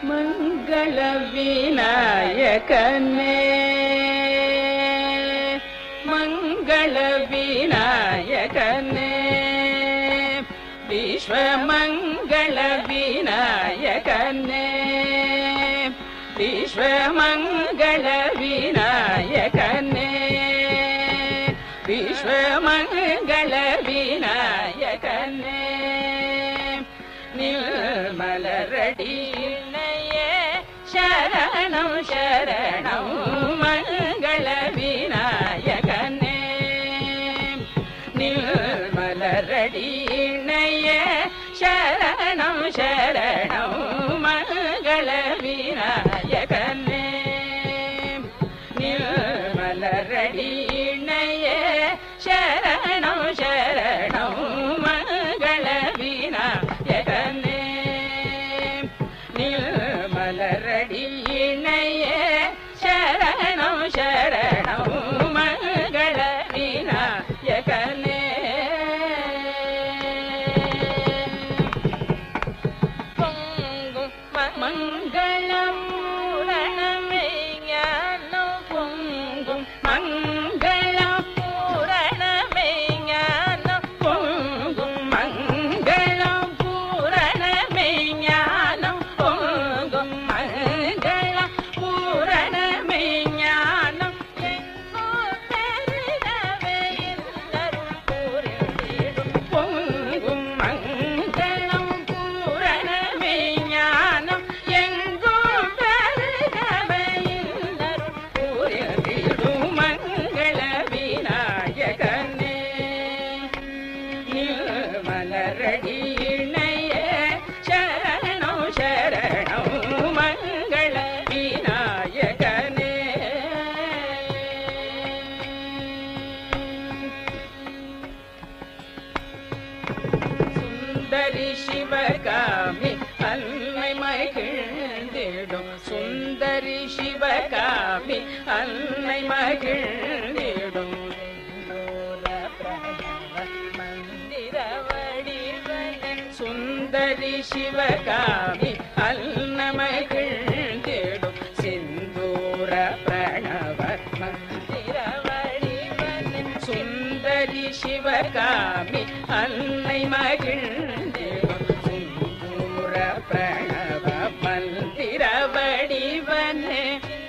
மங்கள விநாயகனே மங்கள விநாயகனே விஸ்வமங்கள விநாயகனே விஸ்வமங்கள விநாயகனே விஸ்வமங்கள விநாயகனே நிர்மலரடினையே சரணம் சரணம் மங்கள விநாயகனே நிர்மலரடினையே சரணம் சரணம் மங்கள விநாயகனே நிர்மலரடினையே சரணம் சரணம் மங்கள விநாயகனே நிர்மலரடினையே சரணம் சரணம் மங்கள விநாயகனே பொங்கும் மங்களம் பூரணமே ஞானம் பொங்கும் மங்களம் பூரணமே ஞானம் பொங்கும் மங்களம் பூரணமே ஞானம் பொங்கும் மங்களம் பூரணமே ஞானம் எங்கோ பெருகவே இல்லரும் புரிந்திடும் பொங்கும் மங்களம் பூரணமே ஞானம் எங்கும் பெருகவே இல்லரும் புரிந்திடும் மங்கள விநாயகனே மலரடிணையே சரணம் சரணம் மங்கள விநாயகனே சுந்தரி சிவகாமி அன்னை மகிழ்ந்திடும் சுந்தரி சிவகாமி அன்னை மகிழ்ந்திடும் மந்திர வடிவன சுந்தரி சிவகாமி அன்ன மகிழ்ந்திடும் சிந்தூர பிரணவ மந்திர வடிவன சுந்தரி சிவகாமி அன்னை மகிழ்ந்திடும் சிந்தூர பிரணவ மந்திர வடிவனே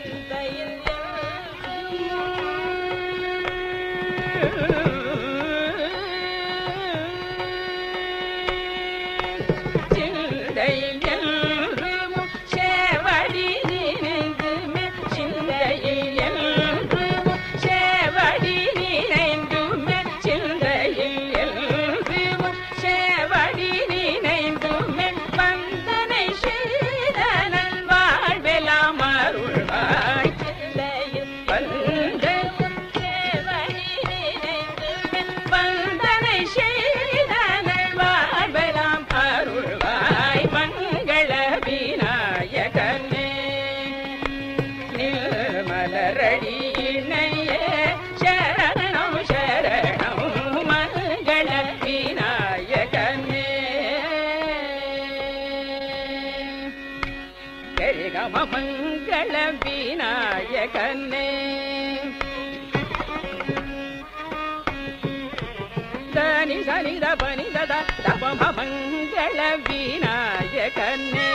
சிந்தையில் என்றும் சேவடி நினைந்துமே சிந்தையில் என்றும் சேவடி நினைந்துமே சிந்தையில் என்றும் சேவடி நினைந்துமே வந்தனை செய்தனன் வாழ்வெல்லாம் அருள்வாய் சிந்தையில் வந்தனும் சேவடி நினைந்துமே வந்தனை செய்தனன் வாழ்வெல்லாம் அருள்வாய் மங்கள விநாயகனே நிர்மலரடி இணையே சரணம் சரணம் மங்கள விநாயகனே கரிகம மங்கள விநாயகனே தனி சனி தபனி தத தபம மங்கள விநாயகனே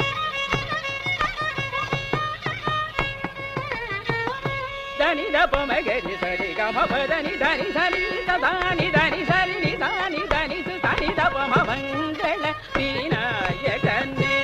దని దపమ గరి సరి గమ పదని దని సరి దాని దని సరి ని దాని దని సు దని దపమ మంగళ వినాయకన్నే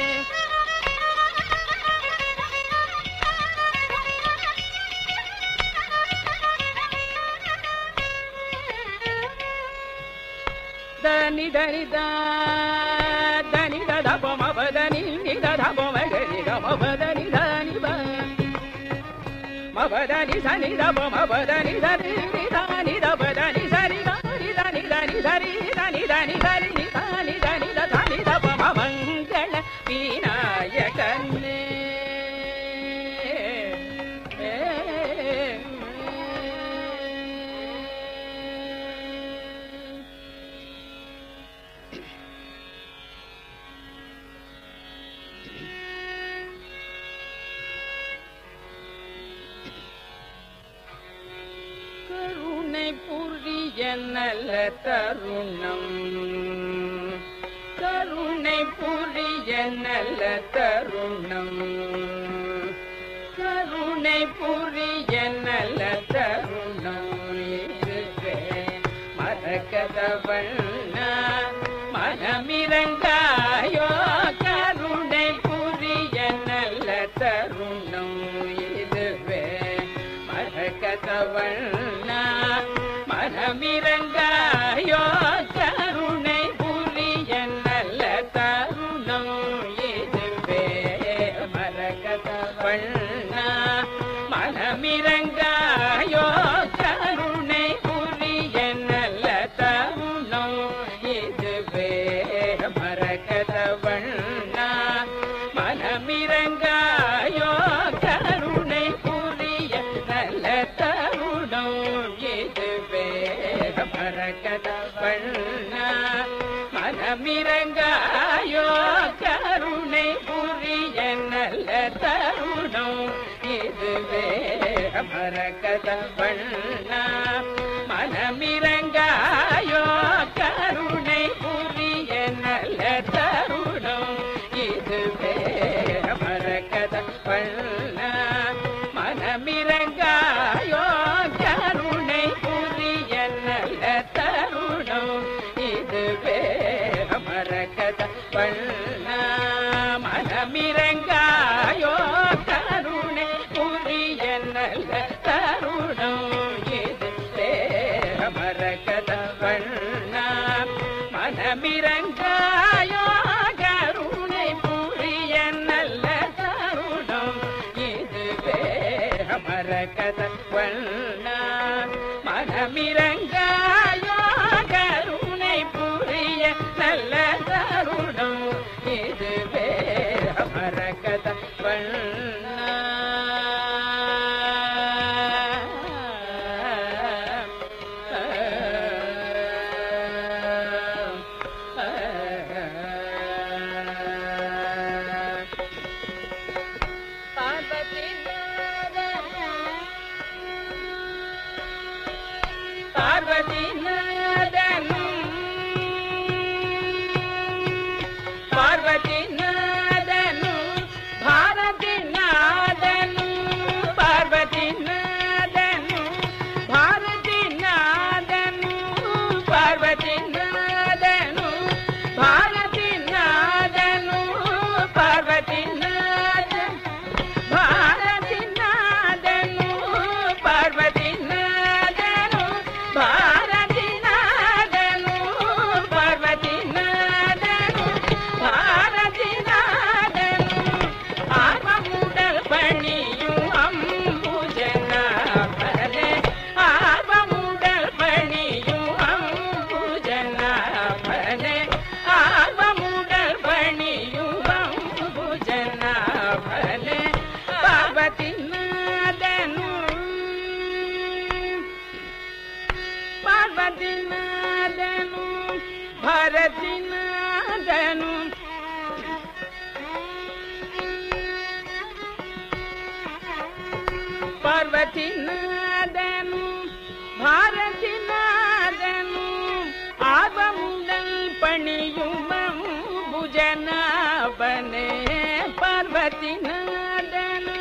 దని దని దా దని దద పమ పదని ని దద పమ గరి గమ పదని దని బా మపదని సని దప మపదని సరి ని దాని దపదని సరి దాని దని దని సరి దని దని సరి ని దాని దని దని దప మంగళ వినాయకన్నే நல்ல தருணம் கருணை புரிய நல்ல தருணம் கருணை புரிய நல்ல தருணம் இதுவே மறக்கதவண்ண மனமிரங்காயோ கருணை புரிய நல்ல தருணம் இதுவே மறக்கதவண்ண மனமிரங்காயோ கருணை புரிய நல்ல தருணம் இதுவே மரகதவண்ண மனமிரங்காயோ கருணை புரிய நல்ல தருணம் இதுவே மரகதவண்ண மனமிரங்காயோ கருணை புரிய நல்ல தருணம் இதுவே மரகதவண்ண மனமிரங்காயோ கருணை புரிய நல்ல தருணம் இதுவே மரகதவண்ண மனமிரங்காயோ கருணை புரிய நல்ல தருணம் இதுவே மரகதவண்ண மனமிரங்காயோ கருணை புரிய நல்ல தருணம் இதுவே மரகதவண்ண மனமிரங்காயோ கருணை புரிய நல்ல தருணம் இதுவே மரகதவண்ண மனமிரங்காயோ கருணை புரிய நல்ல தருணம் இதுவே மரகதவண்ண மனமிரங்காயோ கருணை புரிய நல்ல தருணம் இதுவே பார்வதி பார்வதி நாதனும் பார்வதி நாதனும் பாரதி நாதனும் பார்வதி நாதனும் பாரதி நாதனும் பார்வதி நாதனும் பாரதி நாதனும் பார்வதி நாதன் பாரதி நாதனு பார்வதி நாதனு பாரதி நாதனு பார்வதி நாதனு பாரதி நாதனு ஆர்வமுடல் பணியும் அம்புஜனாபலே ஆர்வமுடல் பணியும் அம்புஜனாபலே ஆர்வமுடல் பணியும் அம்புஜனாபலே பார்வதி நாதனு பார்வதி நாதனு பாரதி நாதனு பார்வதி நாதனு பாரதி நாதனு ஆர்வமுடல் பணியும் புஜனாபனே பார்வதி நாதனு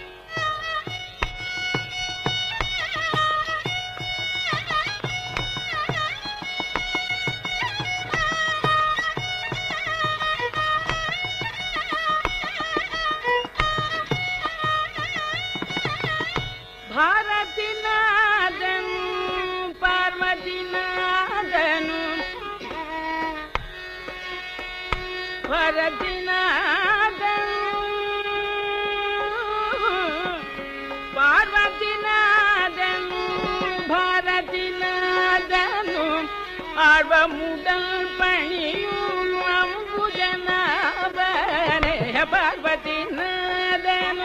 பாரதி நாதனு பார்வதி நாதனு பாரதி நாதனு பார்வதி நாதனு பாரதி நாதனு ஆர்வமுடல் பணியும் அம்புஜனாபனே பார்வதி நாதனு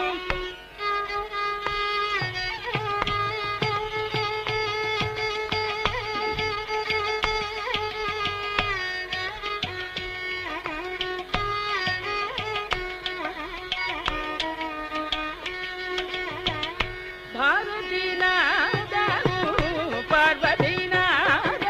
பாரதி நாதனு பார்வதி நாதனு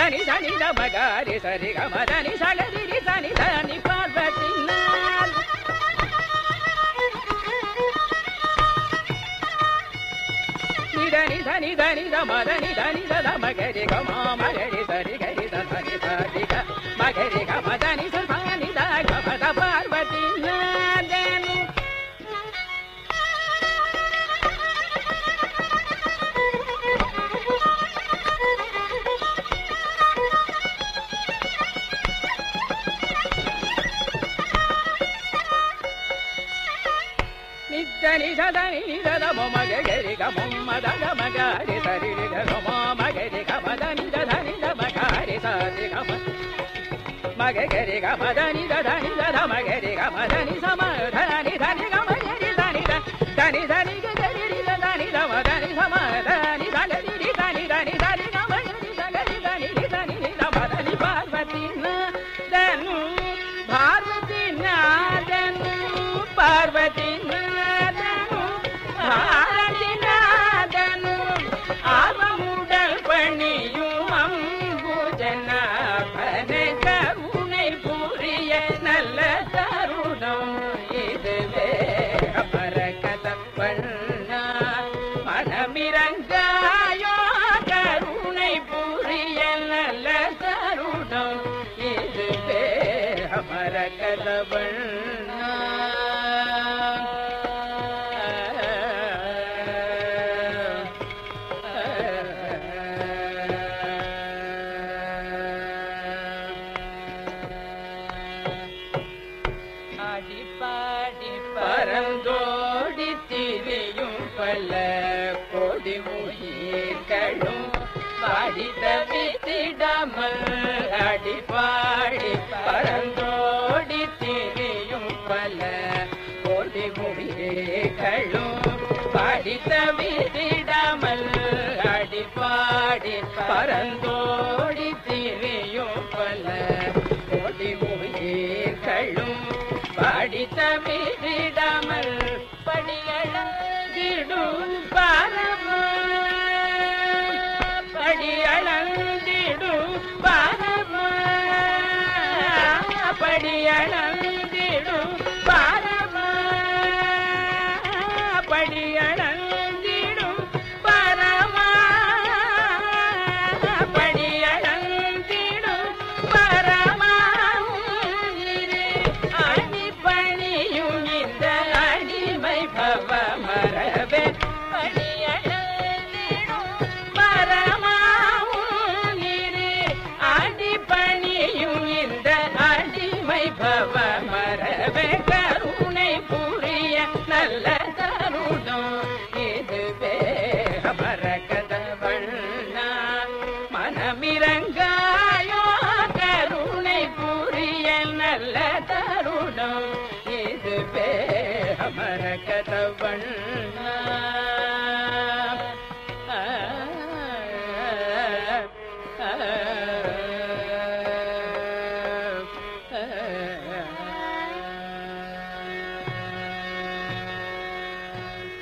దని దని ద మగారి సరి గమ దని సగరి దని దని పార్వతి నిదని దని దని ద మదని దని ద ద మగరి గమ మగరి సరి గరి ద దని సరి గ మగరి గమ దని సని ద గమ ద పార్వతి నాదను నిద్దని సదని నిద మగరి గమ ద మగరి సరి గమ మగరి గమ దని దని ద మగరి సరి గమ మగరి గమ దని దని ద మగరి గమ దని సమ ధని ధని గమ గరి దని దని ధని గరి దని ద దని సమ ధని ధని దని దని దని గమ గరి దని దని దని ద దని పార్వతి దను పార్వతి నాదను பார்வதி நாதனு பாரதி நாதனு ஆர்வமுடல் பணியும் அம்புஜனாபன கருணை புரிய நல்ல தருணம் இதுவே அமர கதப்பண்ணா மனமிரங்காயோ கருணை புரிய நல்ல தருணம் இதுவே அமர கதவண்ணா அடிப்பாடி பரந்தோடி திரியும் பல கோடி உயிர்களும் பாடி தவித்திடாமல் அடிப்பாடி பரந்தோடி திரியும் பல கோடி உயிர்களும் பாடி தவித்திடாமல் அடிப்பாடி பரந்தோடி திரியும் பல கோடி உயிர்களும் பாடி தமிழிடாமல் படியளந்திடும் பரம படியளந்திடும் பரம படியளந்திடும் பரம படியளந்திடும் பரம படியளந்திடும் பரமா அடிப்பணியும் இந்த அடிமை பவ மரபே பணியளந்திடும் பரமாவுனிரே அடிப்பணியும் இந்த அடிமை பவ மரபே கருணை புரிய நல்ல தருணம் இதுவே மரகதவண்ணா மனமிரங்காயோ கருணை புரிய நல்ல தருணம் இதுவே மரகதவண்ணா ஆ, ஆ, ஆ.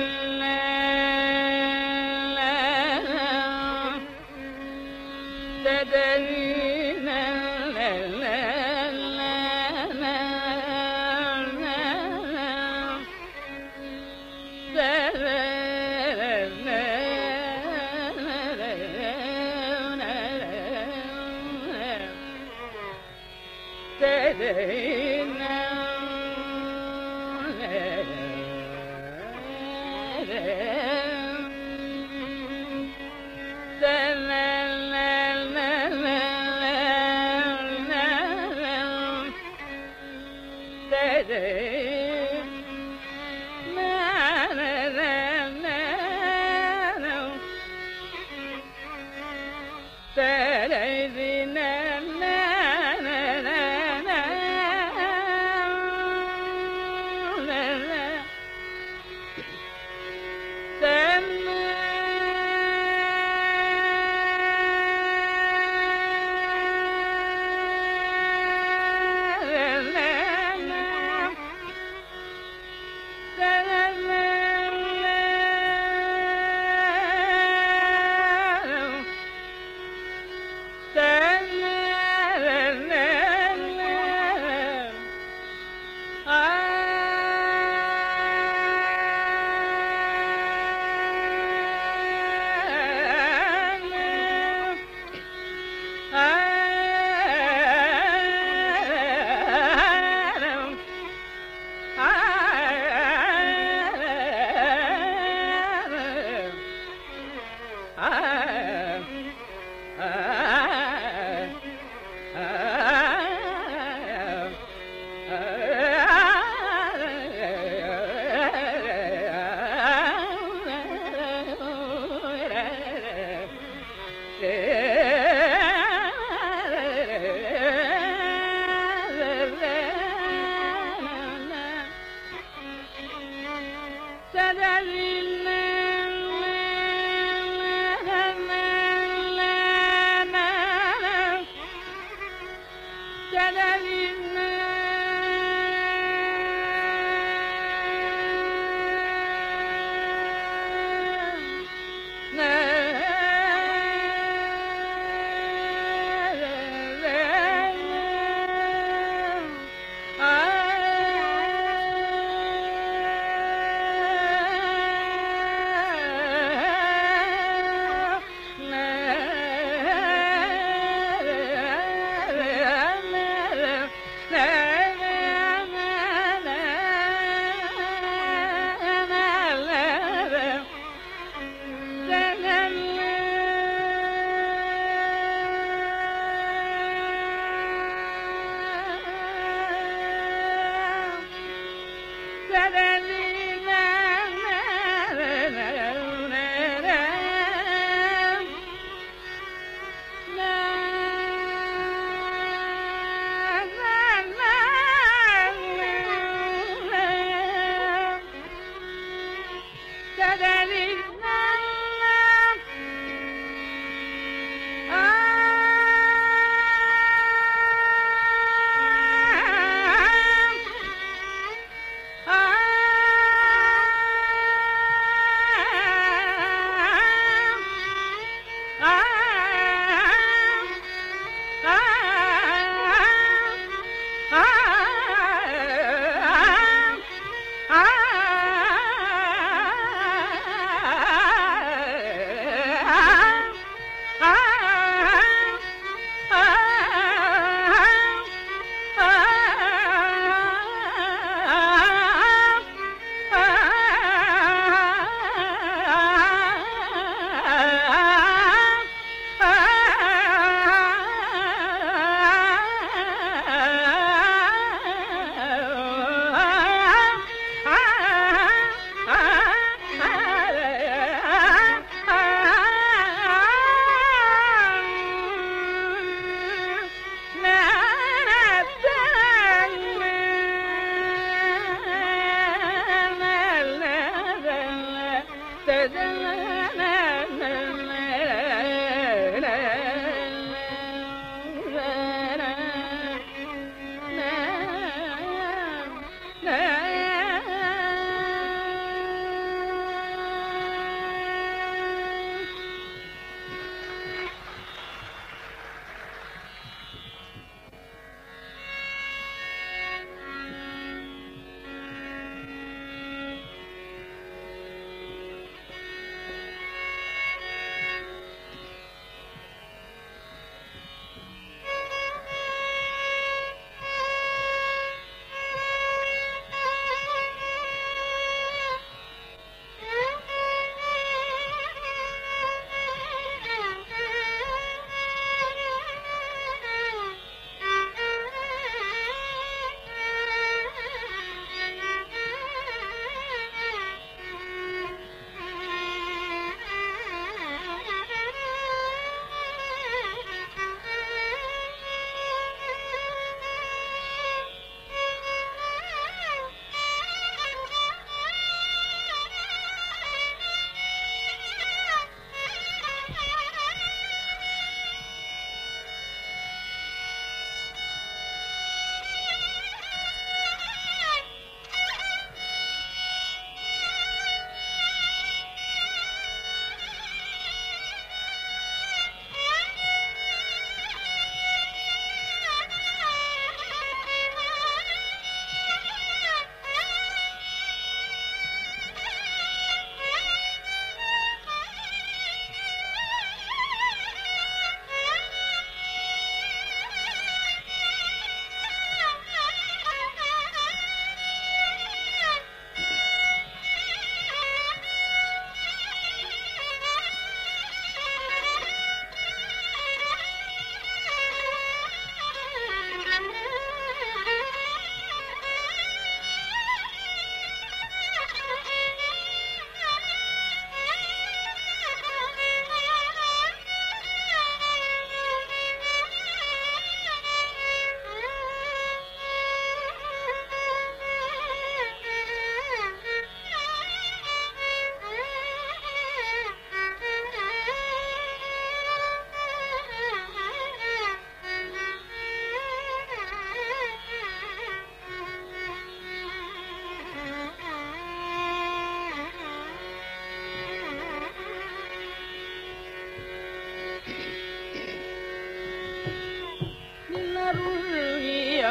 da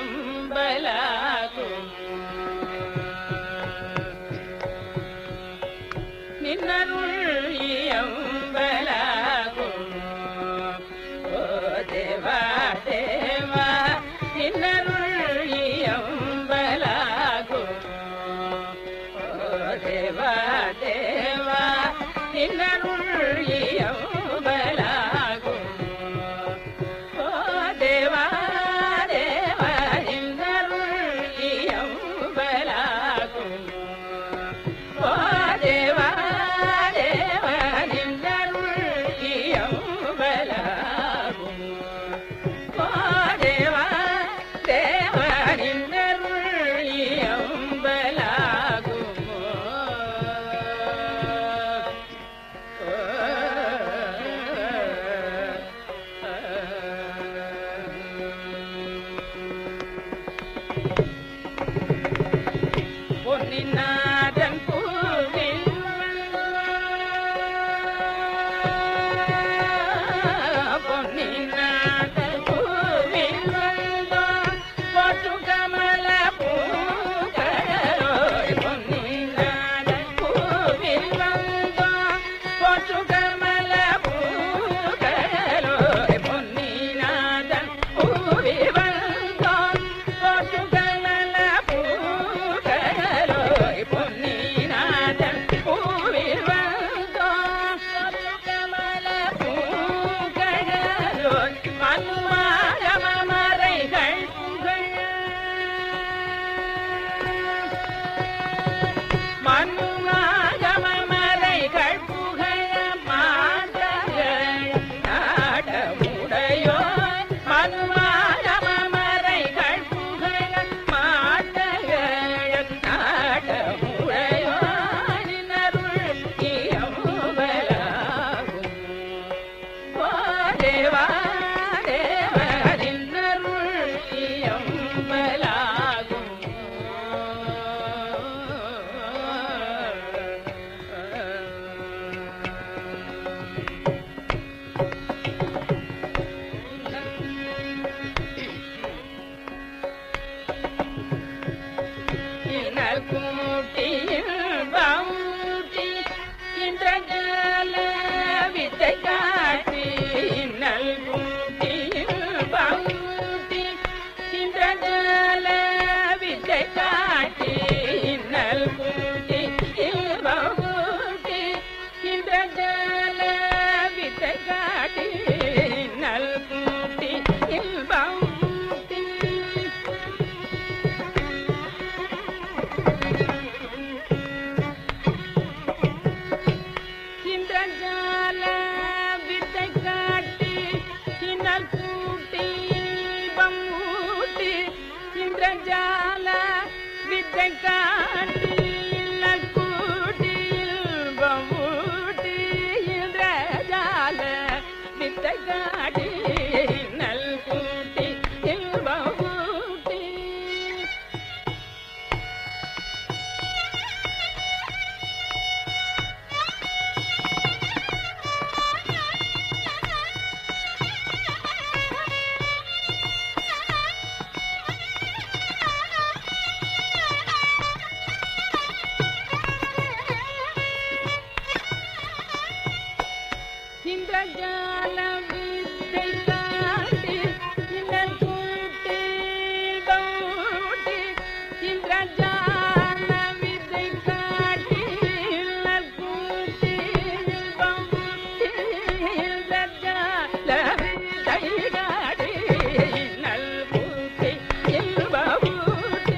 இயம்பலாகும் நின்னருள் இயம்பலாகும் ஓ தேவா தேவா நின்னருள் இயம்பலாகும் ஓ தேவா தேவா நின்னருள் இயம்பலாகும் ஓ தேவா தேவா நின்னருள் இயம்பலாகும் ஓ தேவா தேவா நின்றருள் இயம்பலாகும் ஓ தேவா தேவா நின்றருள் இயம்பலாகும் பொன்னிநாதன் பூவில் பொன்னிநாதன் பூவில் வந்தோம் போற்று கமல பூங்கழலோய் பொன்னிநாதன் பூவில் வந்தோம் போற்று கமல பூங்கழலோய் பொன்னிநாதன் பூவில் வந்தோம் போற்று கமல பூங்கழலோய் பொன்னிநாதன் பூவில் வந்தோம் போற்று கமல பூங்கழலோய் மனுமாகம மறைகள் புகழ மண்ணுமாகம மறைகள் புகழ மாந்தர்கள் நாடமுடையோர் மண்ணுமாகம மறைகள் புகழ மாந்தர்கள் நாடமுடையோர் நின்னருள் இயம்பலாகும் ஓ தேவா தேவா நின்னருள் இயம்பலாகும் இன்னல் கூட்டியில் பௌட்டி இந்திரஜால வித்தை காட்டி இன்னல் கூட்டியில் பௌட்டி இந்திரஜால வித்தை காட்டி இன்னல் கூட்டி பௌட்டி இந்திரஜால வித்தை காட்டி இன்னல் கூட்டி பௌட்டி இந்திரஜால வித்தை காட்டி இன்னல் கூட்டி பம்மூட்டி இந்திரஜால வித்தை காட்டி இன்னல் கூட்டி பம்மூட்டி இந்திரஜால வித்தை காட்டி இன்னல் கூட்டி பம்மூட்டி இந்திரஜால வித்தை காட்டி இன்னல் கூட்டி பௌட்டி இந்திரஜால வித்தை காட்டி இன்னல் கூட்டி பௌட்டி இந்திரஜால வித்தை காட்டி இன்னல் கூட்டி பௌட்டி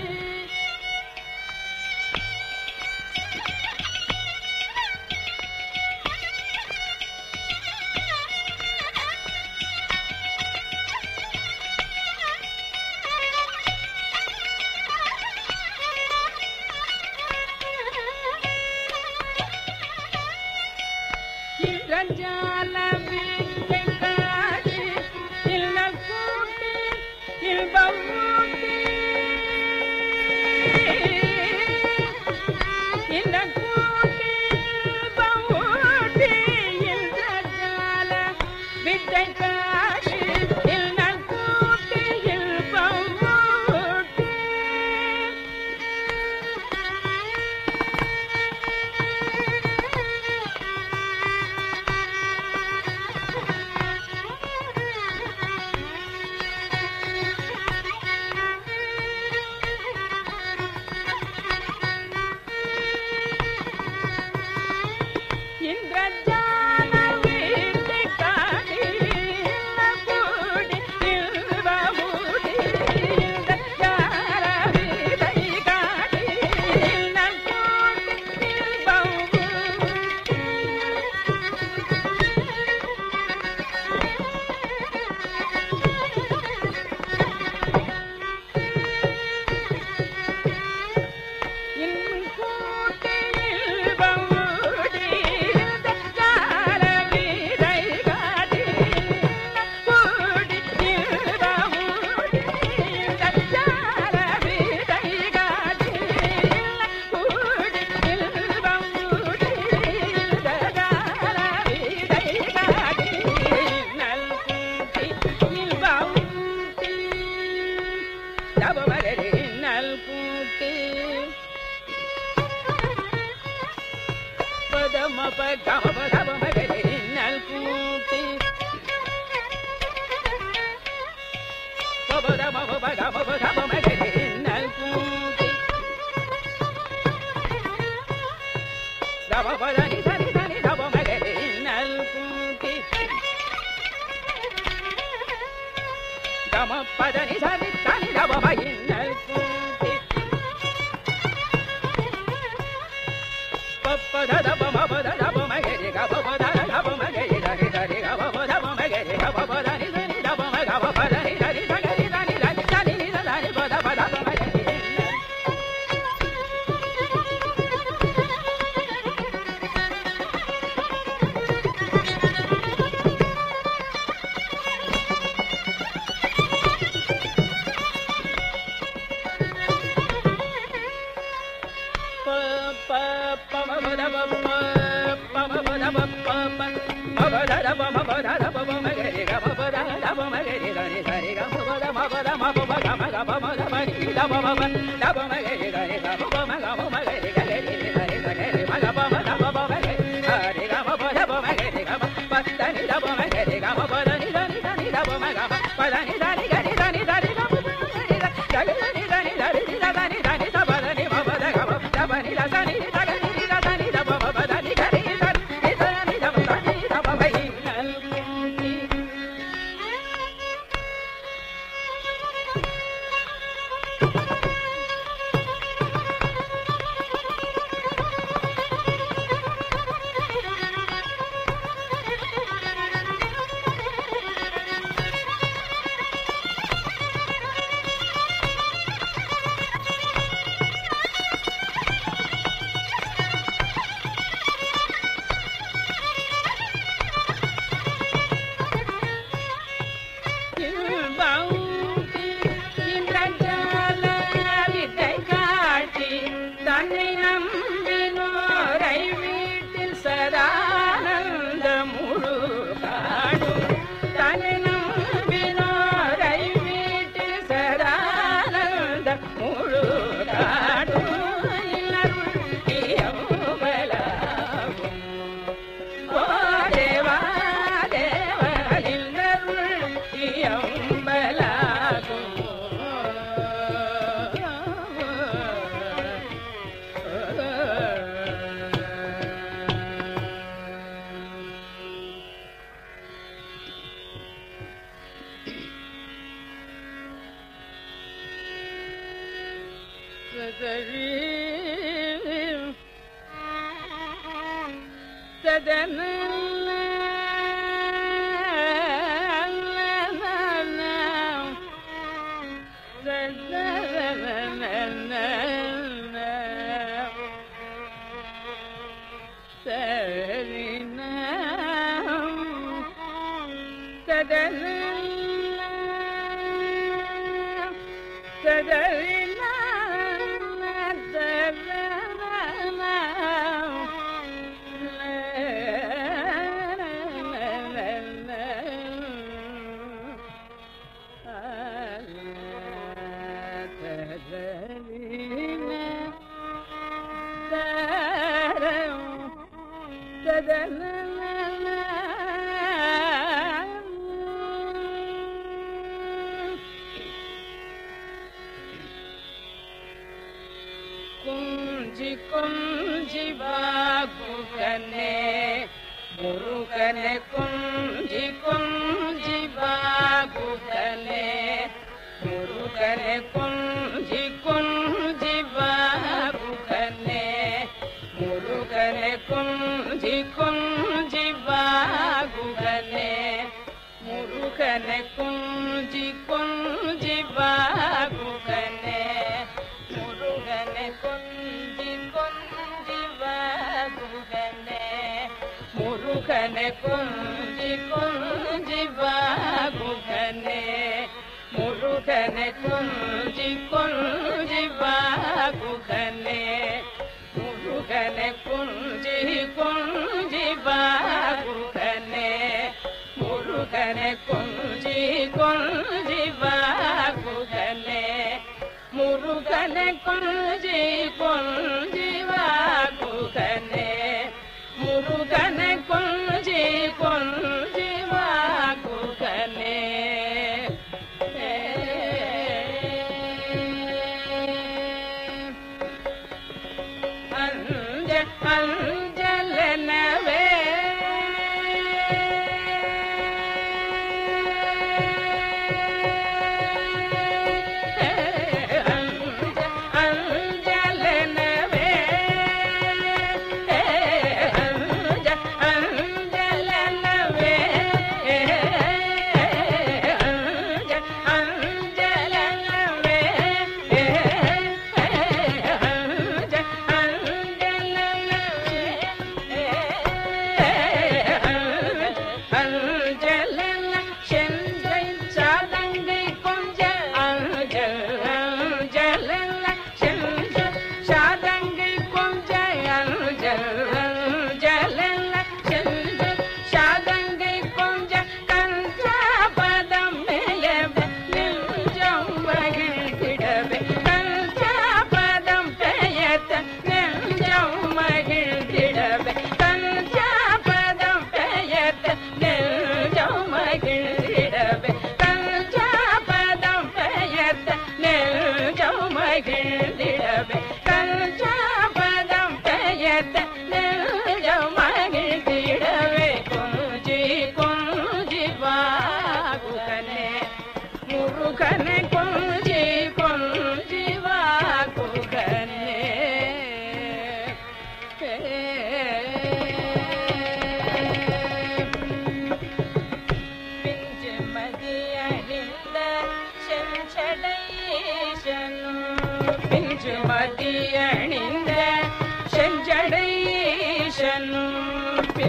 இந்திரஜால வித்தை காட்டி இன்னல் கூட்டி இன்பமூட்டி இந்த கூட்டி பௌட்டி இந்திரஜால வித்தை காட்டி இன்னல் கூட்டி இன்பமூட்டி கம தப மகரி இன்னல் கூட்டி பப தப பப கம தப மகரி இன்னல் கூட்டி தப பதனி சனி சனி தப மகரி இன்னல் கூட்டி கம பதனி சனி சனி தப மகின்னல் கூட்டி பப்ப தத பம பத தப மகரி கப பத தப மகரி தரி தரி கப பத மகரி கப பதனி சனி தப மக கப பதனி தரி சகரி தனி தனி தனி நித தனி பத பத மகரி இன்னல் தன்னை நம்பினோரை வீட்டில் சதானந்த முழு காடும் தன்னை நம்பினோரை வீட்டில் சதானந்த முழு காடும் இயம்பலாகும் ஓ தேவா தேவா இல்லருள் இயம்பலாகும் குஞ்சி குஞ்சி வாகுகனே முருகனே குஞ்சி குஞ்சி வாகுகனே முருகனே குஞ்சி குஞ்சி வாகுகனே முருகனே குஞ்சி குஞ்சி வாகுகனே முருகனே குஞ்சி குஞ்சி வாகுகனே முருகனே குஞ்சி குஞ்சி வாகுகனே முருகனே குஞ்சி குஞ்சி வாகுகனே முருகனே குஞ்சி குஞ்சி வாகுகனே முருகனே குஞ்சி குஞ்சி வாகுகனே முருகனே குஞ்சி குஞ்சி வாகுகனே முருகனே குஞ்சி குஞ்சி வாகுகனே முருகன்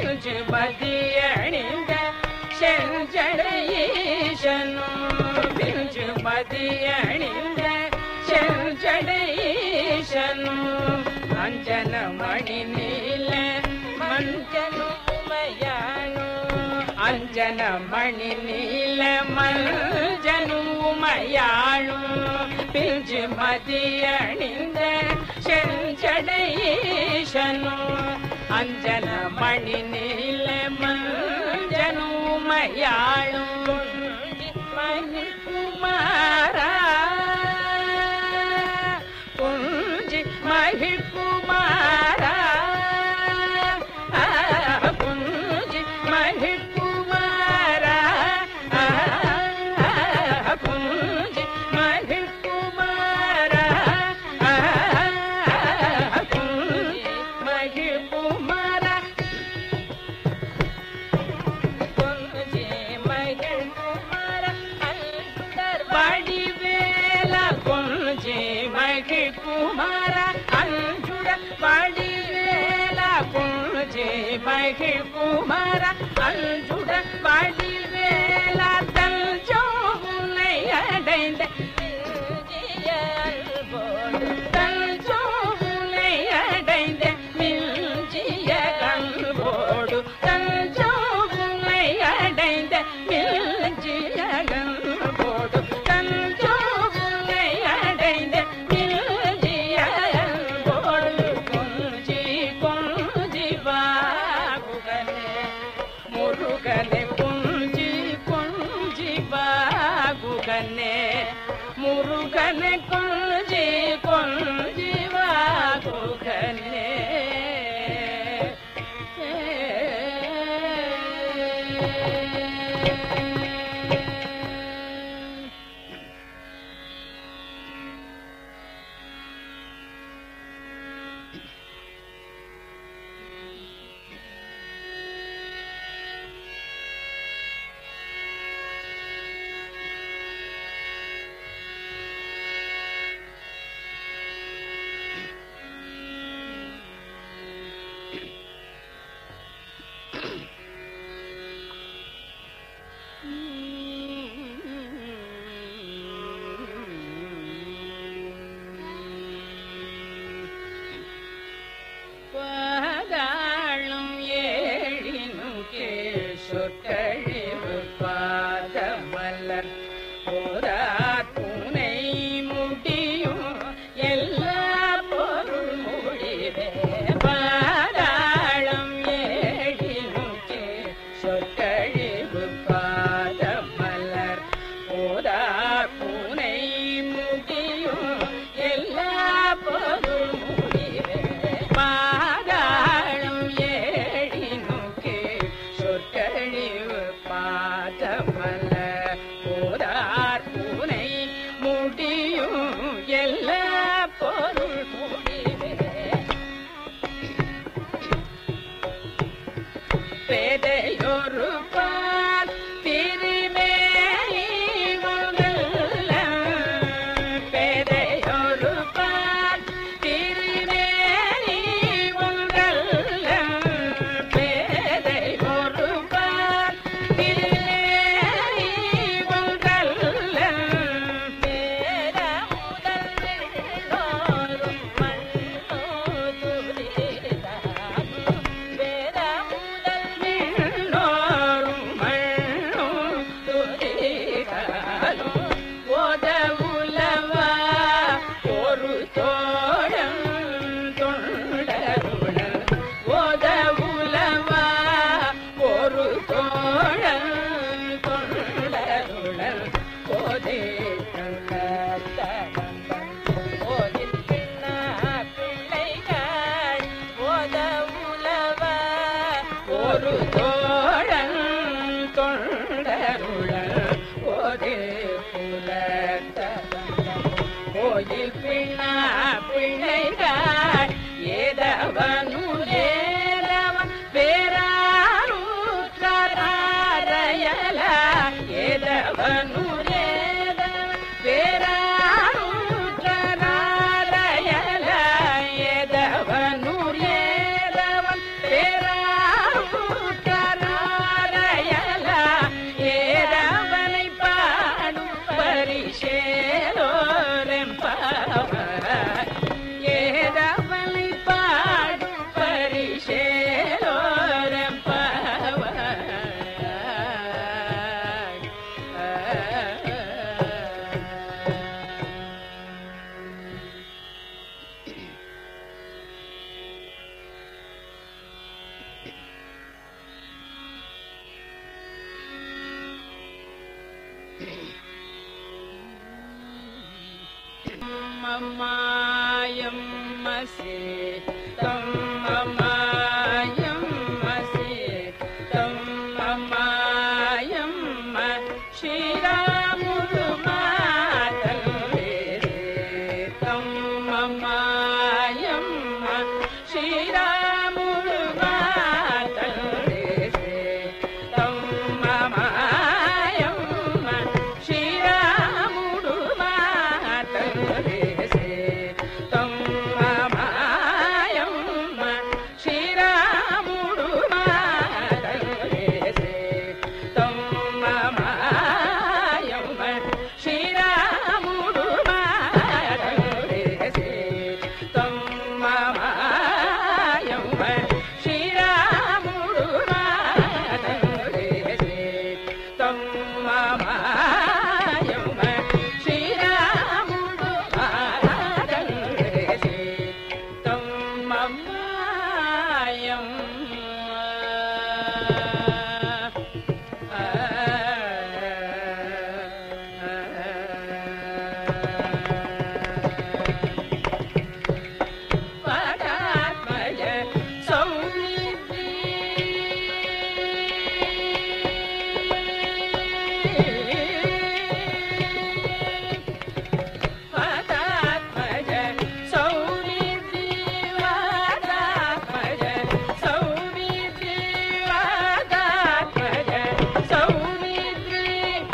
பிஞ்சு மதியணிந்த செஞ்சடையீசனும் பிஞ்சு மதியணிந்த செஞ்சடையீசனும் அஞ்சன மணி நீல மஞ்சனுமையானோ அஞ்சன மணி நீல மஞ்சனுமையானோ பிஞ்சு மதியணிந்த செஞ்சடையீசனோ அஞ்சன மணி நீல மஞ்சனுமையானோ மணி குமாரா குஞ்சி மகிழ்குமாரா குஞ்சி மகிழ்குமாரா குஞ்சி மகிழ்குமாரா குஞ்சி மகிழ்குமாரா கொஞ்சே மகள் குமார அல்குடர் வடிவேல கொஞ்சே மகள் குமார அல்குட வடிவேல கொஞ்சே மகள் குமார அல்குட வடிவேல தஞ்சோனை அடைந்த தஞ்சோனை அடைந்த மில்ஜிய கல்வோடு தஞ்சோனை அடைந்த மில்ஜிய கல்வோடு தஞ்சோனை அடைந்த மில்ஜிய கல்வோடு கொஞ்சி கொஞ்சி பாகுகனே முருகனே கொஞ்சி கொஞ்சி பாகுகனே முருகனே கொஞ்சி கொஞ்சி வாகுகனே பாதாளும் ஏழினும் கேசொற்கழிவு பாதமலர் போதார் பூனை முடியும் எல்லா பொருள் முடிவே பாதாளம் ஏழினும் கேசொற்கழிவு பாதமலர் போதார் பூனை முடியும் எல்லா பொருள் முடிவே பாதாளம் ஏழினுக்கு சொற்கழிவு பாதமல்ல போதார் பூனை முடியும் எல்லா பொருள் முடிவே பேதையொரு பால் திருமேனி முதல்ல பேதையொரு பால் திருமேனி முதல்ல பேதை ஒரு பால் திருமேனி முதல்ல பேர முதல் வெள்ளோரும் மண்ணோ துரிதாகும் வேத முதல் விண்ணோரும் மம்மாயம் மசே தம் மம்மாயம் மசே தம் மம்மாயம் ம ஸ்ரீராமுரு மாதல்லே தம் மம்மாயம் ம ஸ்ரீராமுரு மாதல்லே தம் மம்மாயம் ம ஸ்ரீராமுடு மாதல்லே தம் మమాయం శ్రీరాముడు మాతల్లేసే తం మమాయం శ్రీరాముడు మాతల్లేసే తం మమాయం శ్రీరాముడు మాతల్లేసే తం మమాయం శ్రీరాముడు మాతల్లేసే తం మమాయం పరాత్మయ సౌమిత్రి పరాత్మయ సౌమిత్రి వాదాత్మయ సౌమిత్రి వాదాత్మయ సౌమిత్రి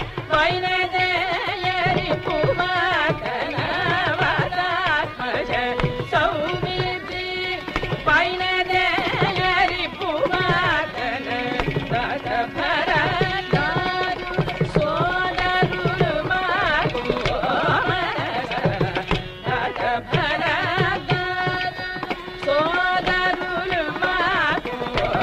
వైనదయరి పుమాతన వాదాత్మజ సౌమిత్రి వైనదయరి పుమాతన దత భరదారు సోదరులు మాకు మనస దత భరదారు సోదరులు మాకు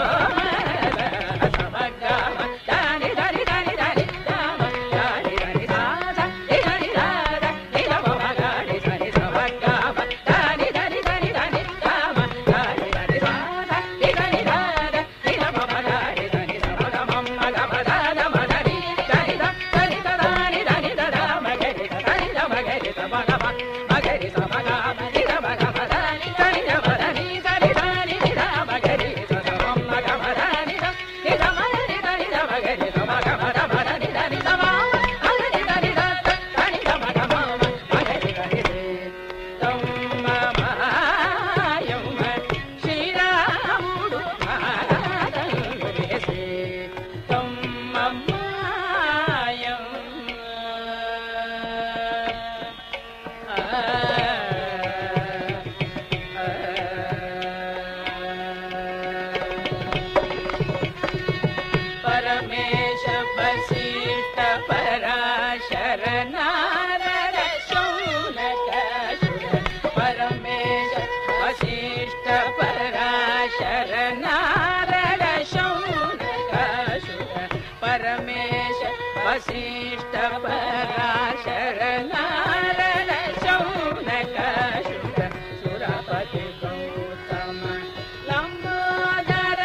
సమగమ దాని దాని దాని దాని దామ దాని దాని దాద దాని దాద నిలమ గాడి దాని సమగమ దాని దాని దాని దాని దామ దాని దాని దాద దాని దాద నిలమ గాడి దాని సమగమ మగమ దాద మదని దాని దాని దాని దాని దామ గడి దాని దామ గడి సమగమ మగడి సమగమ నిలమ దాని దాని దాని దాని దాని నిలమ గడి సమగమ మగమ దాని దాని నిలమ దాని దామ గడి సమగమ దాని దాని దామ మగడి దాని దాని సమగమ మగడి దాని తం మమాయం శ్రీరాముడు మాదల్లేసే తం మమాయం పరమేశ వశిష్ట పరాశర నారద శౌనక పరమేశ వశిష్ట పరాశర నారద శౌనక పరమేశ వశిష్ట పరాశర నారద శౌనక సురపతి గౌతమ లంబోదర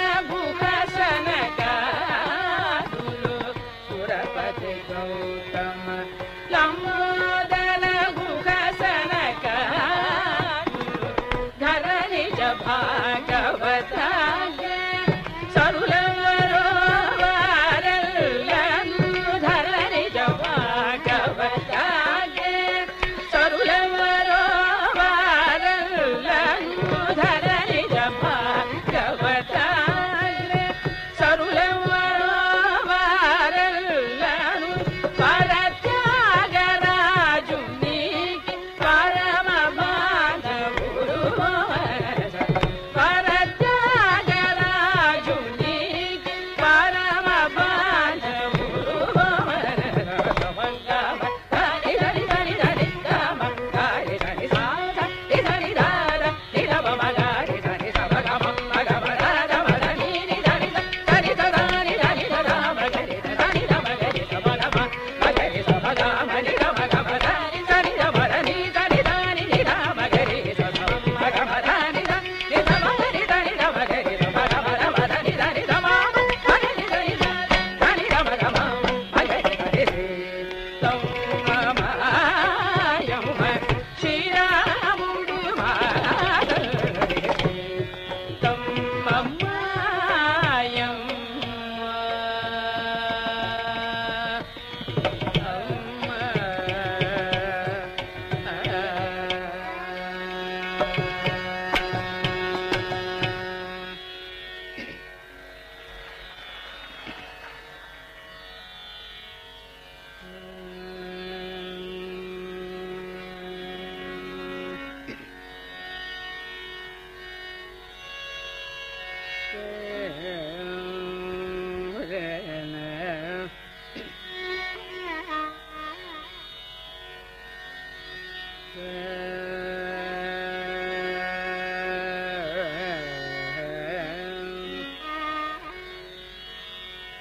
భూషణకాదులు సురపతి గౌతమ లంబోదర భూషణకాదులు ధరణిజ భాగవతాయ సరులవరో వారల్లను ధరణిజ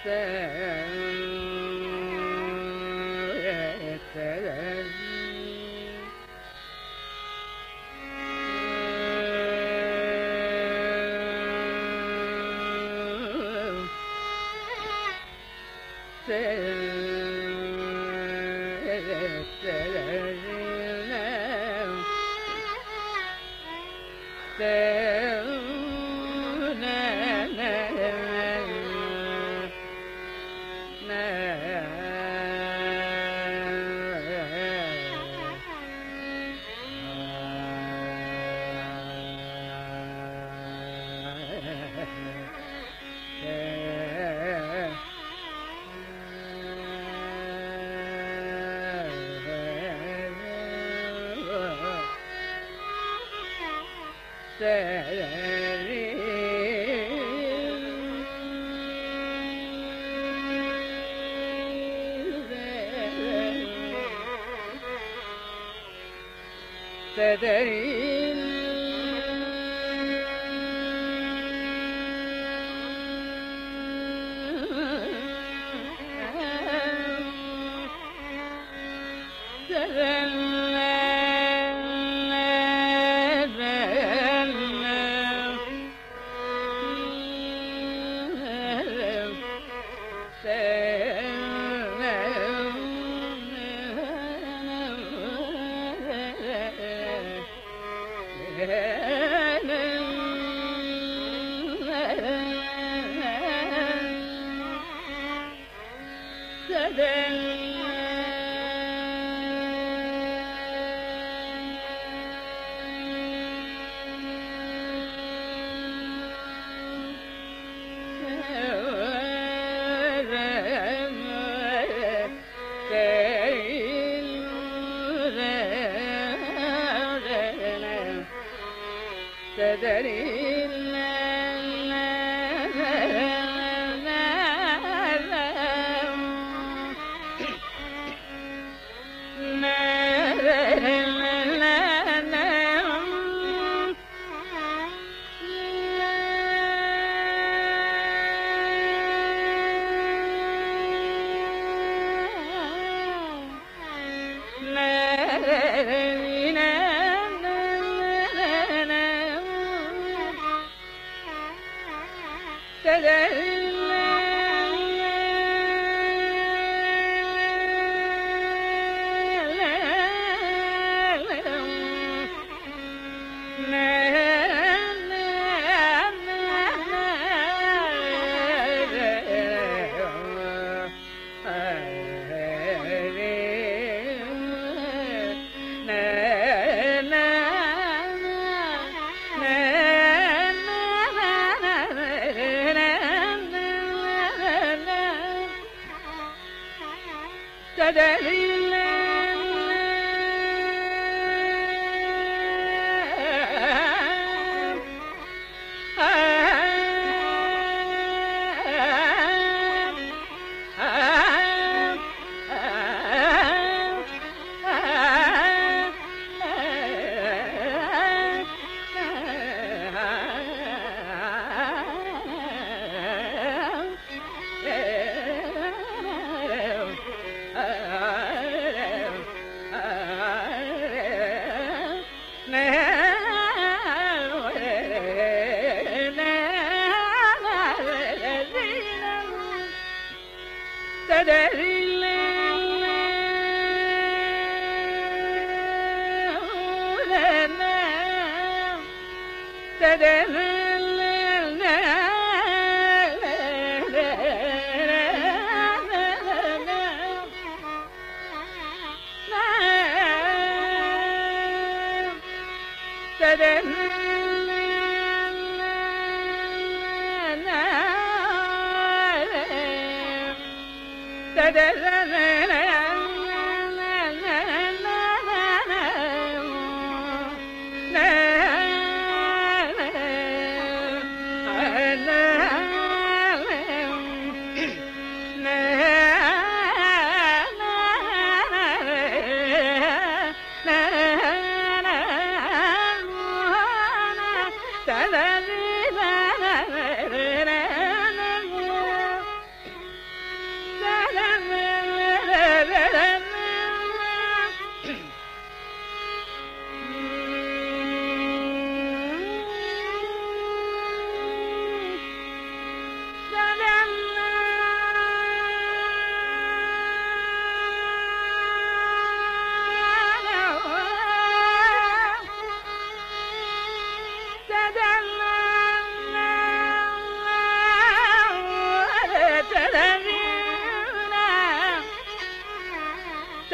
ததரி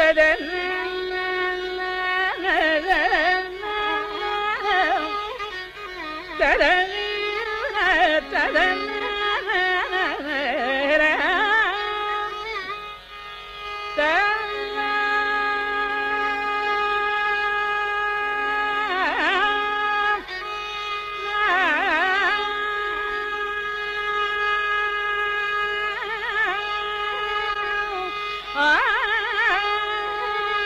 ஆ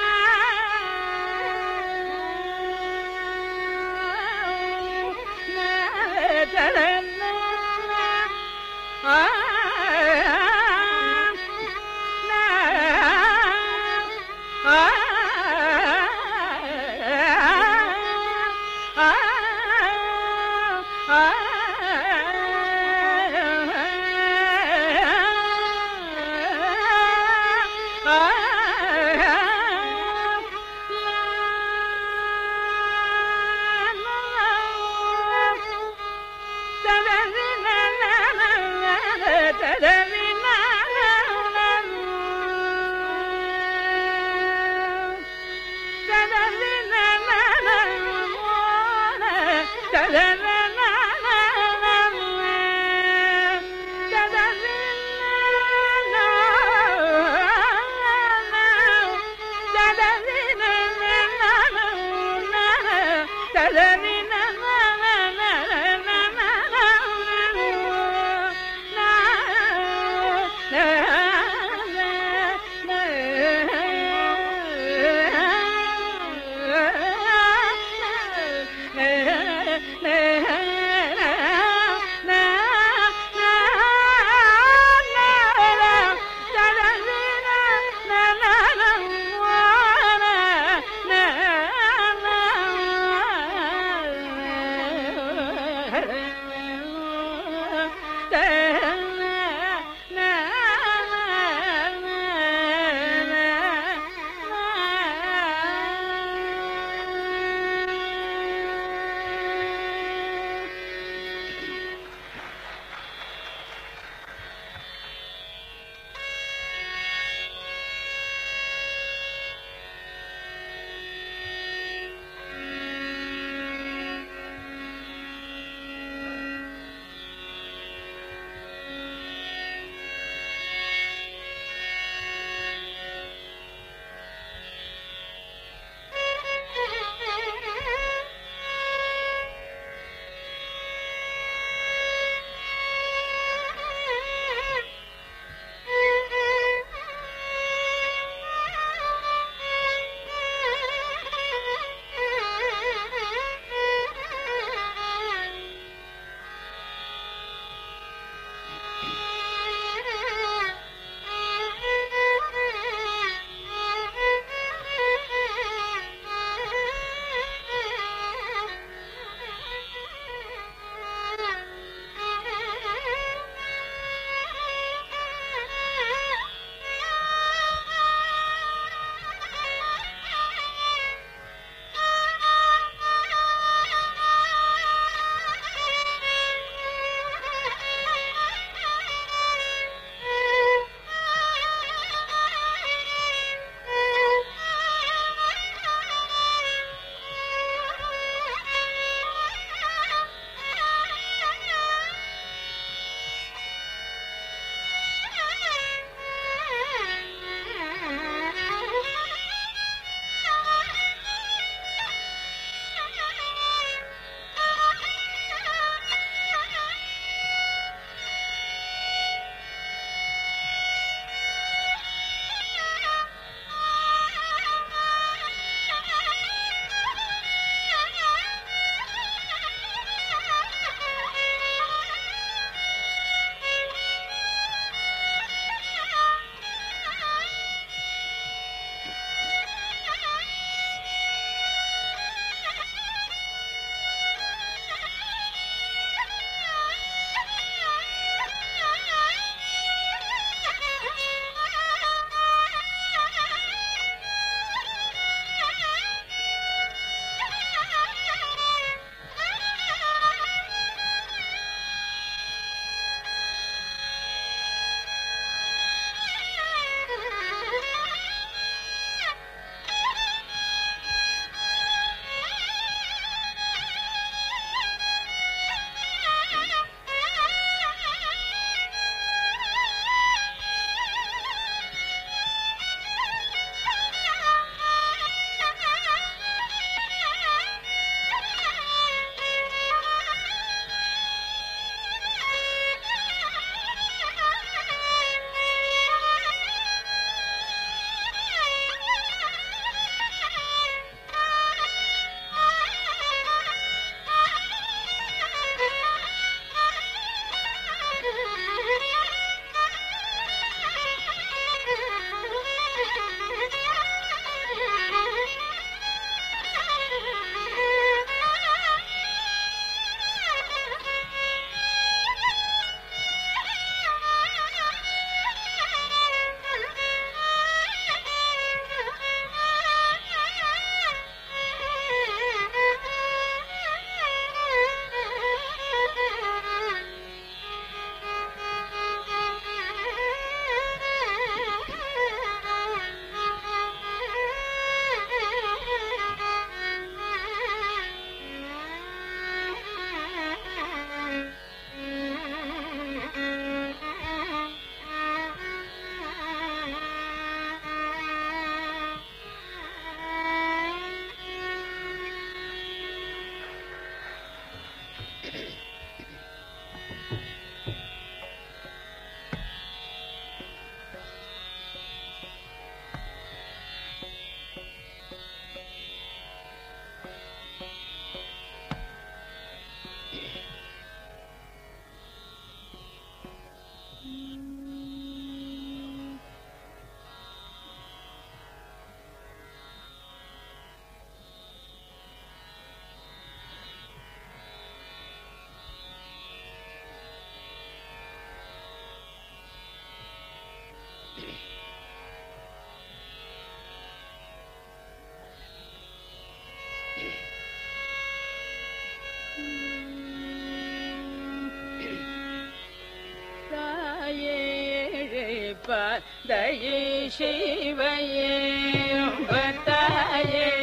பதையை சிவையே பத்தாயே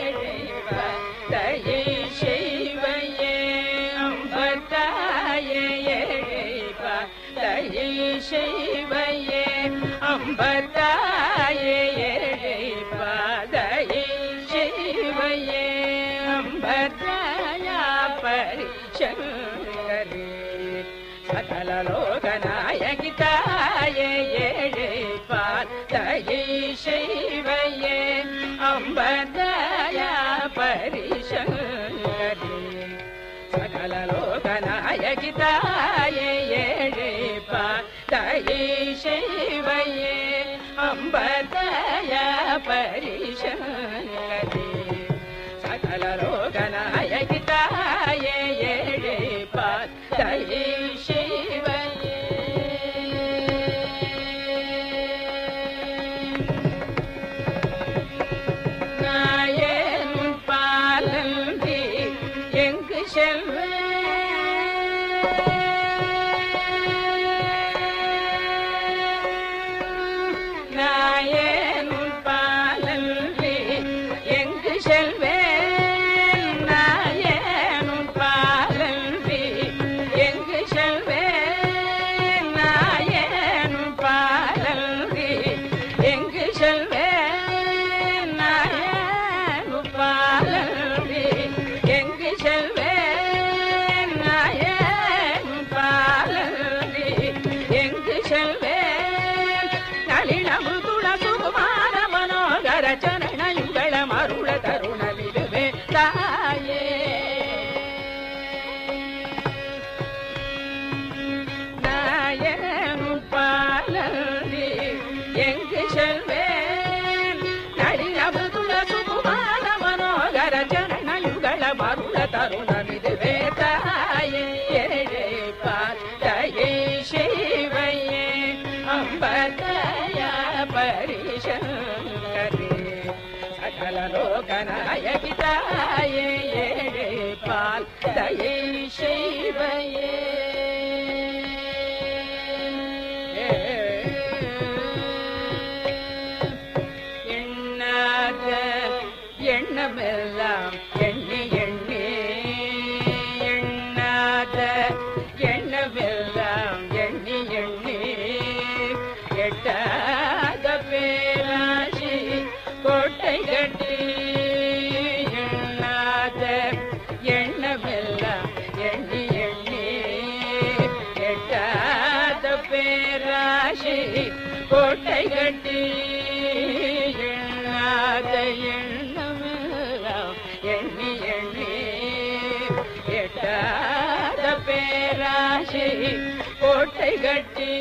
பதையை சிவையே பத்தாயே பதையை சிவையே அம்பத்தாயே பதையை சிவையே அம்பத்தாயா பரிசங்கரே சகல லோகநாயகி தாயே ஏழை பாத்தையை செய்வையே அம்பதயா பரிசங்கரே சகல லோகநாயகி தாயே ஏழை பாத்தையை செய்வையே அம்பதயா பரிசங்கரே சகல லோகநாயகி தாயே ஏழை பாத்தையை சிவையே நாயன் பாலந்தி எங்கு செல்வேன் நாயன் பாலந்தி எங்கு செல்வேன் நாயன் பாலந்தி எங்கு செல்வேன் நாயன் பாலந்தி எங்கு செல்வேன் நாயன் பாலந்தி எங்கு செல்வேன் நாயன் பாலந்தி எங்கு செல்வேன் நளினமு துளசுகுமார மனோகர சரணயுಗಳ மருள தருணமிதுவே தாயே நாயனு பாலந்தி எங்கு செல்வேன் நளினமு துளசுகுமார மனோகர சரணயுಗಳ மருள தருணமிதுவே தாயே ஏழே பாத்தையே சிவையே அம்பதயா பரிசங்கரே சகல லோகநாயகி தாயே ஏழே பால் தயை சிவையே எண்ணாத எண்ணமெல்லாம் எண்ணி எண்ணி எண்ணாத எண்ணமெல்லாம் எண்ணி எண்ணி எட்டாத பேராசி கோட்டை கட்டி எண்ணாத எண்ணமெல்லாம் எண்ணி எண்ணி எட்டாத பேராசி கோட்டை கட்டி எண்ணாத எண்ணமெல்லாம் எண்ணி எண்ணி எட்டாத பேராசி கோட்டை கட்டி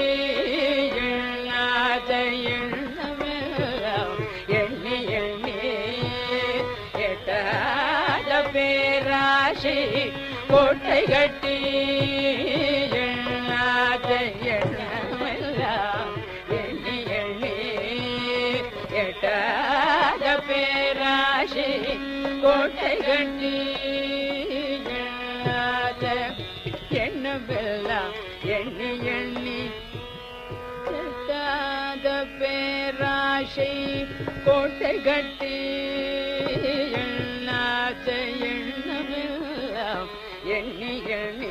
எண்ணாத எண்ணமெல்லாம் எண்ணி எண்ணி எட்டாத பேராசி கோட்டை கட்டி எண்ணாத எண்ணமெல்லாம் எண்ணி எண்ணி எட்டாத பேராசி கோட்டை கட்டி எண்ணாத எண்ணமெல்லாம் எண்ணி எண்ணி எட்டாத பேராசை கோட்டை கட்டி எண்ணாத எண்ணமெல்லாம் எண்ணி எண்ணி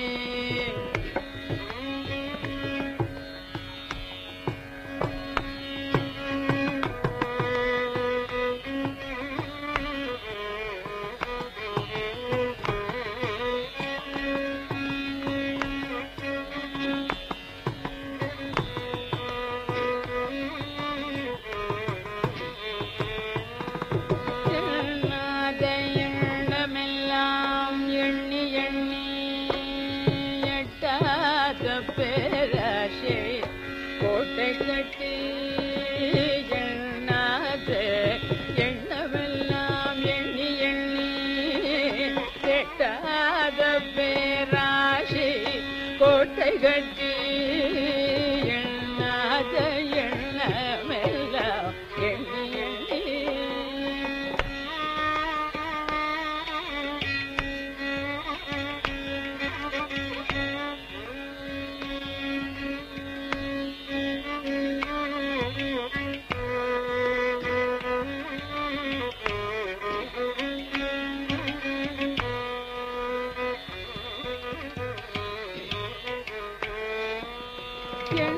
எண்ணாத எண்ணமெல்லாம் எண்ணி எண்ணி எட்டாத பேராசை கோட்டை கட்டி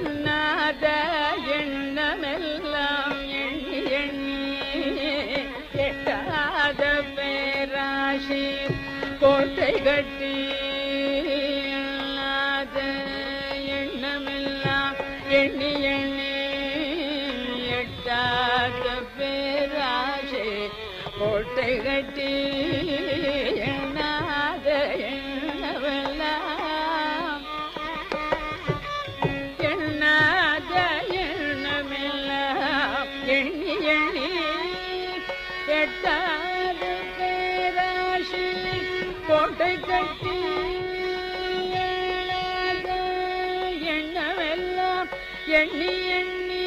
எண்ணாத எண்ணமெல்லாம் எண்ணி எண்ணி எட்டாத பேராசி கோட்டை கட்டி எண்ணாத எண்ணமெல்லாம் எண்ணி எண்ணி எட்டாத பேராசி கோட்டை கட்டி எண்ணாத எண்ணமெல்லாம் எண்ணாத எண்ணமெல்லாம் எண்ணி எண்ணி எட்டாத பேராசி கோட்டை கட்டி எண்ணாத எண்ணமெல்லாம் எண்ணி எண்ணி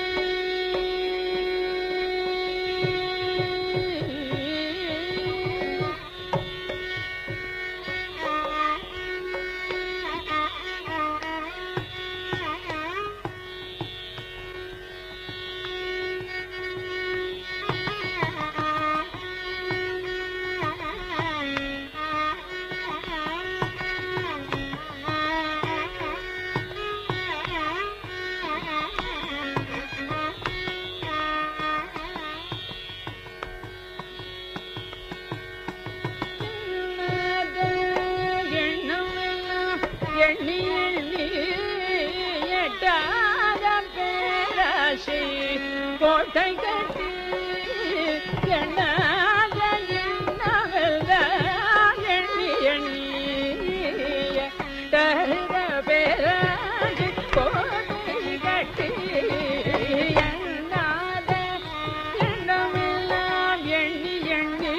எண்ணாத எண்ணமெல்லாம் எண்ணி எண்ணி எட்டாத பேராசை கோட்டை கட்டி எண்ணாத எண்ணமெல்லாம் எண்ணி எண்ணி எட்டாத பேராசை கோட்டை கட்டி எண்ணாத எண்ணமெல்லாம் எண்ணி எண்ணி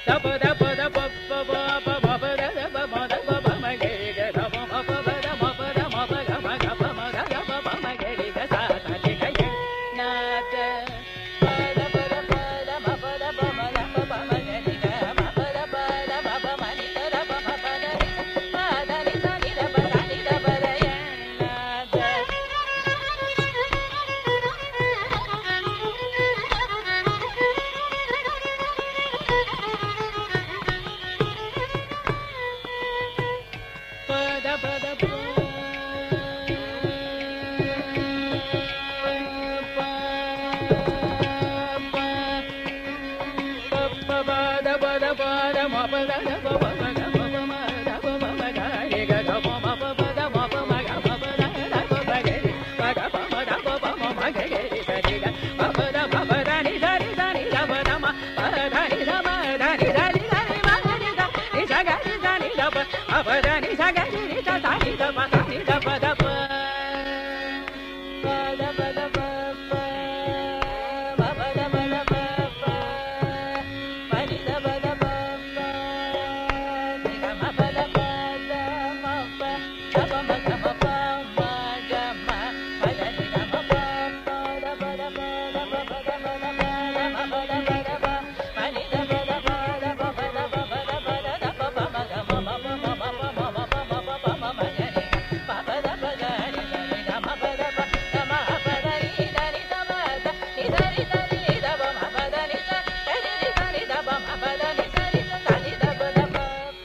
பதனி சகரி சனி தப சனி தப தப பத பத ப ப பத பத ப ப பனி தப தப ப நி கம பத ப த ம ப தப ம கம ப ம க ம பத நி கம ப ப த பத ப த ப பத பத ப த ம பத பத ப பனி தப தப த ப பத ப பத பத த ப ப ம க ம ம ம ம ம ம ம ம ம ம ப ம ம க நி ப பத ப க நி த நி க ம பத ப த ம பத நி த நி த ப த நி த நி த நி த ப ம பத நி த த நி ரி த நி த ப ம பத நி த நி த த நி த ப த ப ப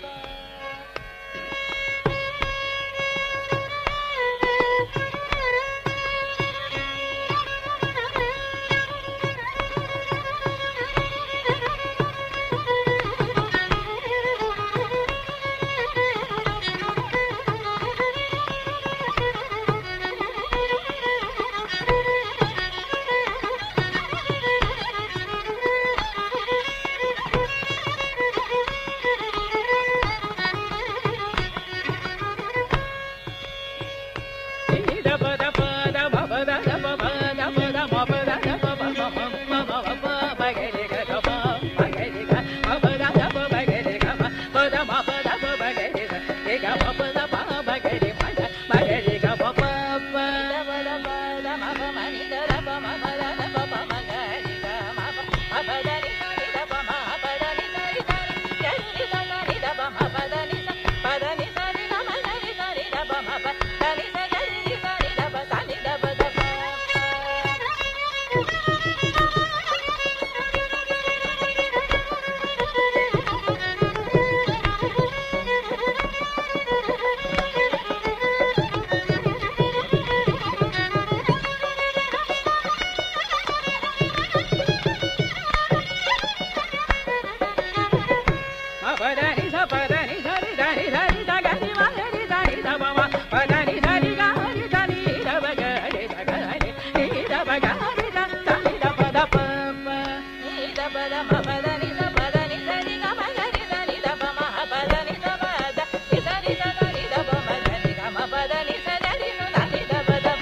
பதனி ச பதனி சரி தனி சரி தகரி மகரி தனி தபம பதனி சரி கரி தனி தப கரி தகரி நீ தப கரி தனி தப தப நீ தப தப பதனி ச பதனி சரி க மகரி தனி தப மஹ பதனி தப த நி சரி தனி தப மகரி க ம பதனி சரி நு தனி தப தப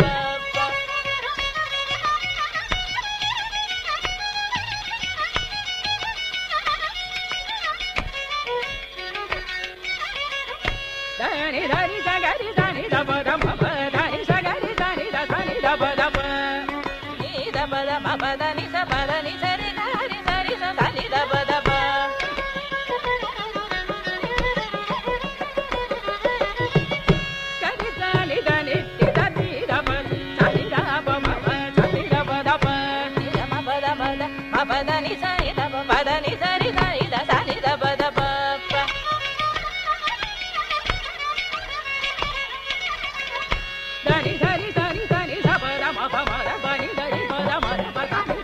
దని దని సగరి దని దబ దమ ప దని సగరి దని ద దని దబ దబ ని దబ దమ ప దని స ప దని సరి గరి సరి స దని దబ దబ గరి దని దని ని దని దబ సని దబ మ ప సని దబ దబ ని దమ ప దమ ద మ ప దని సని దబ ప దని సరి సని ద సని దబ దబ ప దని దని దని దని సప రమ ప మ ర ప ని దని ప ర మ ర ప దని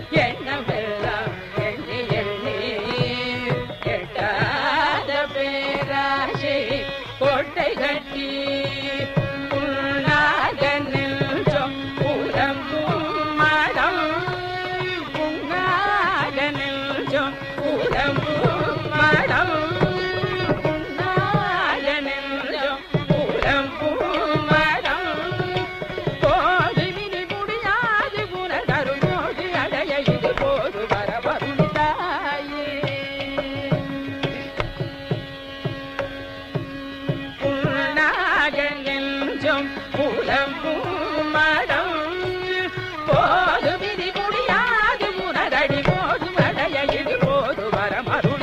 எண்ணமெல்லாம் எண்ணி எண்ணி எட்டாத பேராசை கோட்டை கட்டி புண்ணாக நெஞ்சம் புறம்பும் மடம் புண்ணாக நெஞ்சம் புறம்பும் மடம் புண்ணாக நெஞ்சம் புறம்பும் மடம் போது விதி முடியாது புனதருள் மோடி அடைய இது போது வரவருந்தாயே புண்ணாக நெஞ்சம் புலம்பும் மடம் போது விதி முடியாது புனதடி போது அடைய இது போது வரமருள்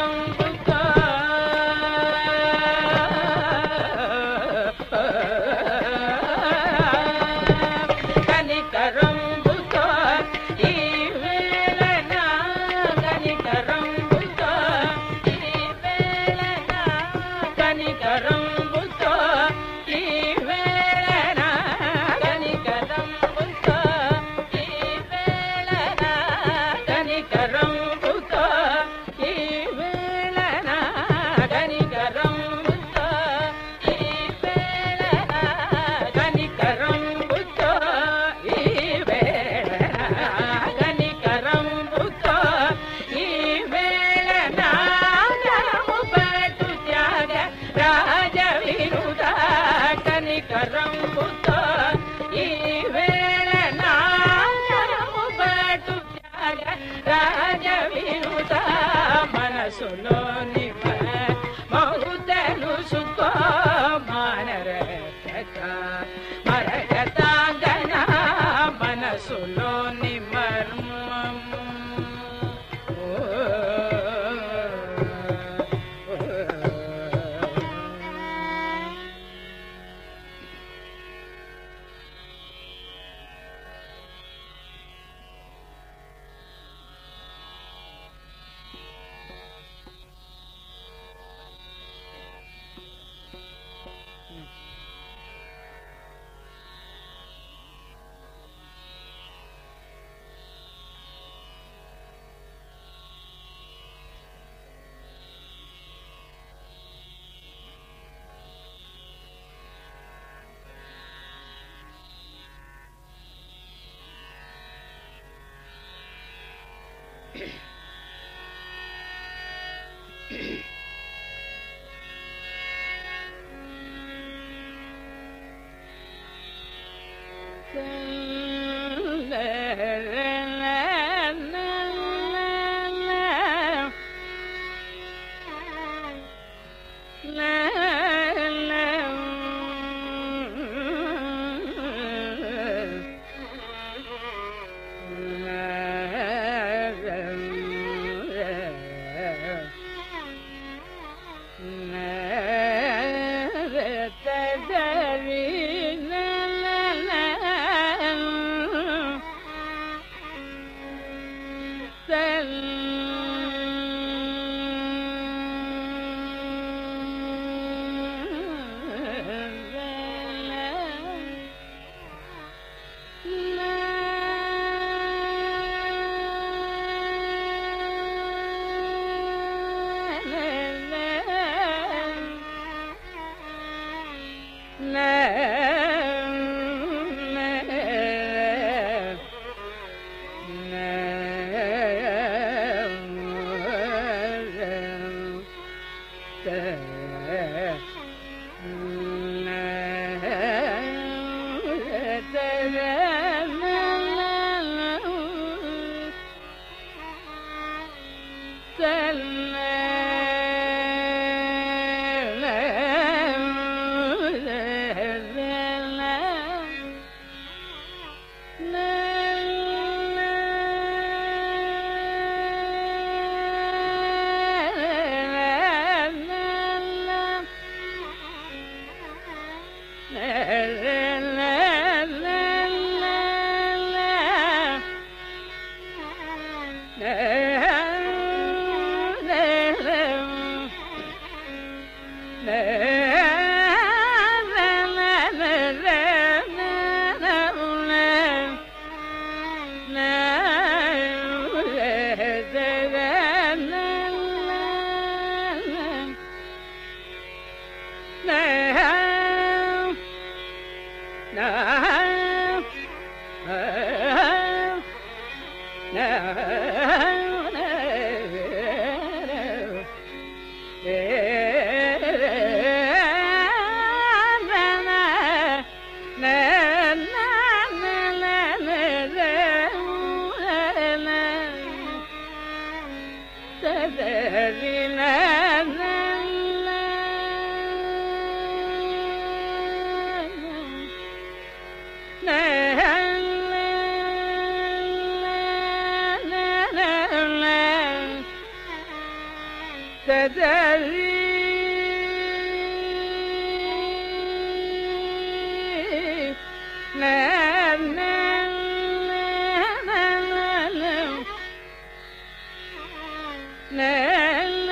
మనసులోని మర్మం ததரி ந ந ந ந ந ந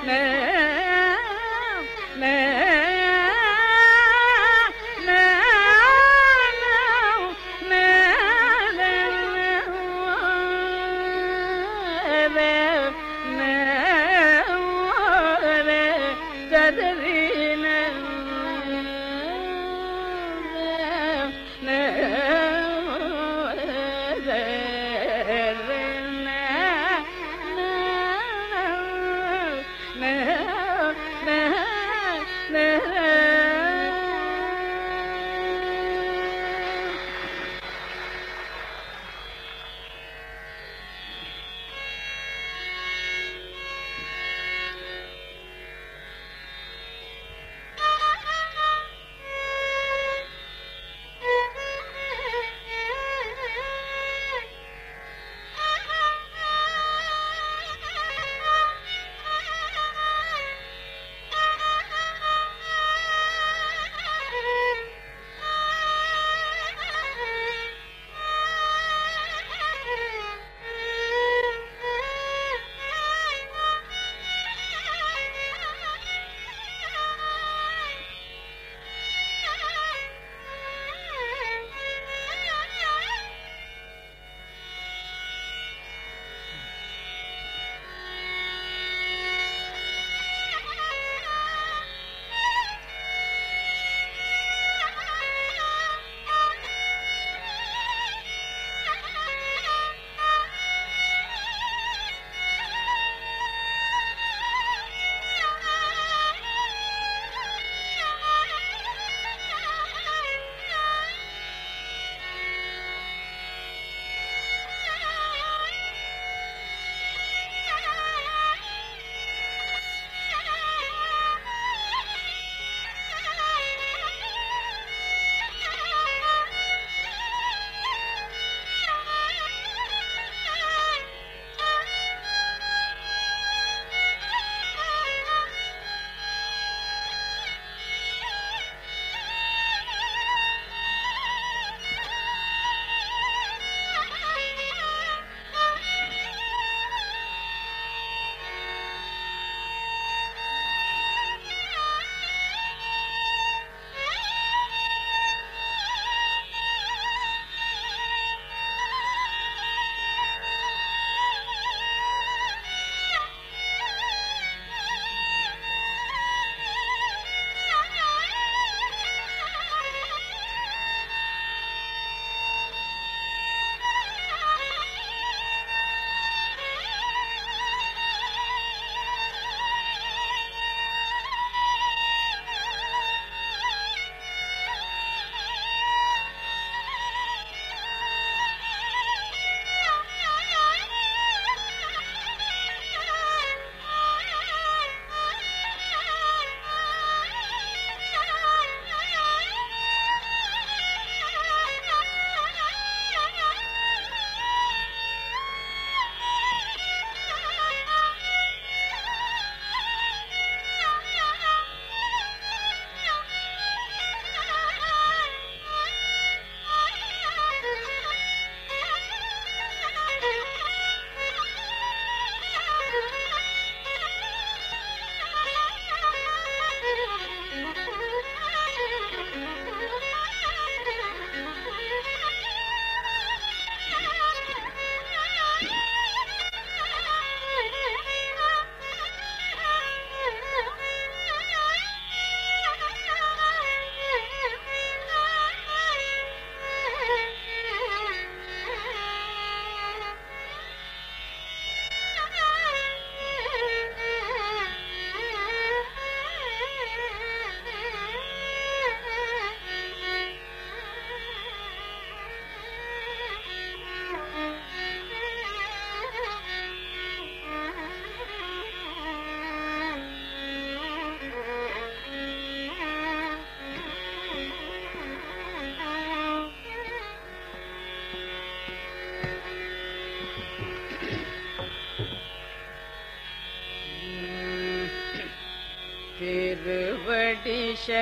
திருவடி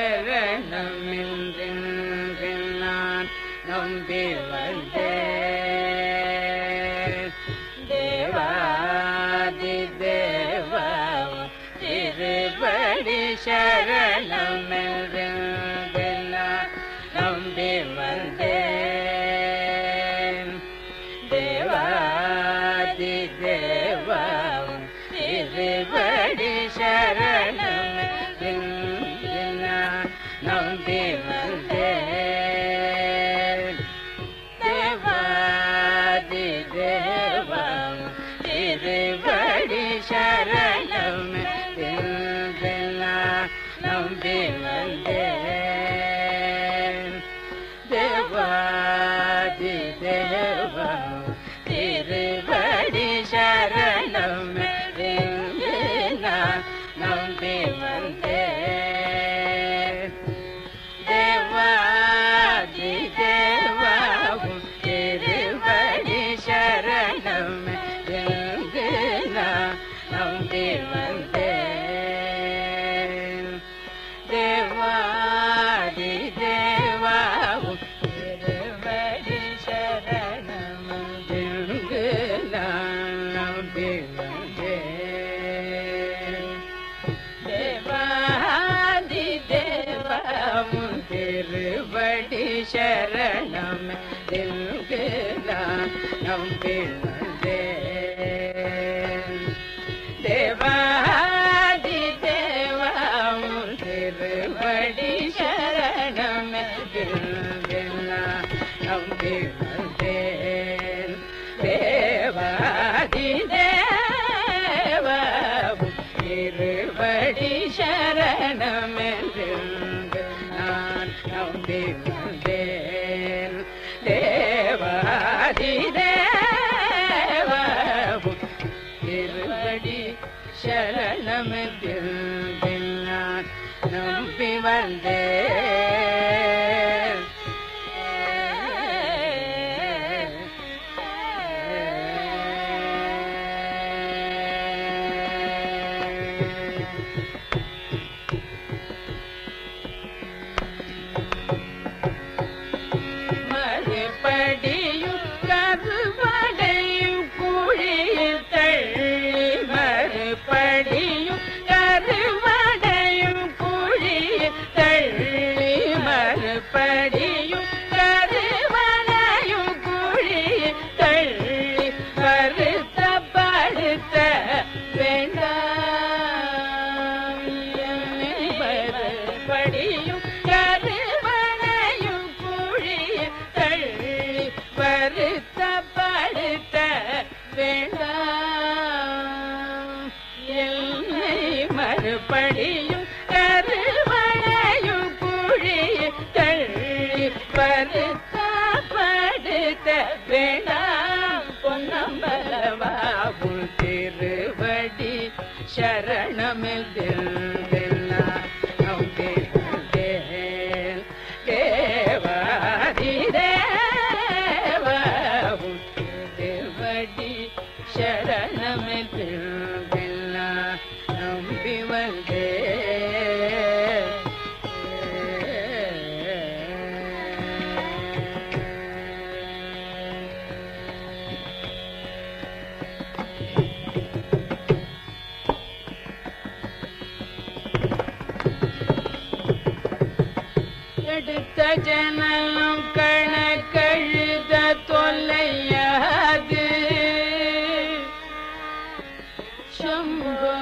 சரணமென்று நான் நம்பி வந்தேன் தேவாதி தேவ திருவடி சரணம் நம்பி வந்தேன் தேவாதி தேவம் திருவடி சரணம் நம்பி வந்தேன் தேவாதி தேவம் திருவடி சரணம் நம்பி வந்தேன் தேவாதி தேவம் திருவடி சரணம் நம்பி வந்தேன் தேவாதி தேவாவும் திருவடி சரணம் நம்பி வந்தேன் தேவாதி தேவாவும் திருவடி சரணம் நம்பி வந்தேன் தேவாதி தேவமும் திருவடி சரணம் நம்பி வந்தேன் தேவாதி தேவமும் திருவடி சரணம் நம்பி வந்தேன் தேவாதி தேவமும் திருவடி சரணம் நான் நம்பி வந்தேன் தேவாதி தேவமும் திருவடி சரணம் நான் நம்பி வந்தேன் மறுபடியும் கருவடையும் குழியில் தள்ளி மறுபடியும் கருவடையும் குழியில் தள்ளி மறுபடியும் கருவடையும் குழியில் தள்ளி வருத்த படுத்த வேண்டாம் என்னை மறுபடியும் கருவடையும் குழியில் தள்ளி வருத்தப்படுத்த வேண்டாம் என்னை மறுபடியும் கருவடையும் குழியில் தள்ளி வருத்தப்படுத்த வேண்டாம் பொன்னம்பலவாகும் திருவடி சரணமில் நம்பி வந்தேன் தேவாதி தேவவும் திருவடி சரணமில் நம்பி வந்தேன் எடுத்த ஜனலும் கணக்கழுத தொல்லையாது சம்போ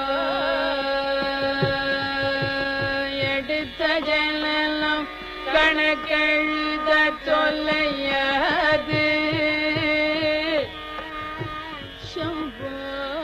எடுத்த ஜனலும் கணக்கழுத தொல்லையாது சம்போ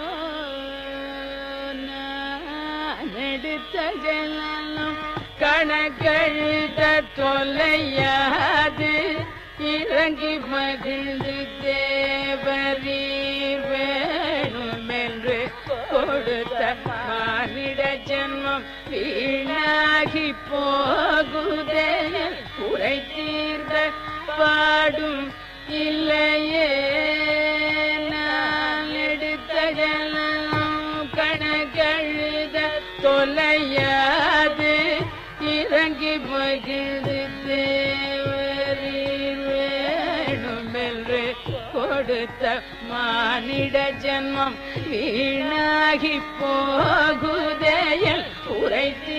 நான் எடுத்த ஜனலும் கணக்கழுத தொல்லையாது இறங்கி மகிழ்ந்து தேவரீர் வேணுமென்று கொடுத்த மானிட ஜென்மம் வீணாகி போகுதே உரை தீர்ந்த பாடும் இல்லையே நான் எடுத்த ஜனம் கணக்கழுத தொலையாது இறங்கி மகிழ்ந்து தேவரீர் வேணுமென்று கொடுத்த மானிட ஜென்மம் வீணாகி போகுதேயல் உரைத்தி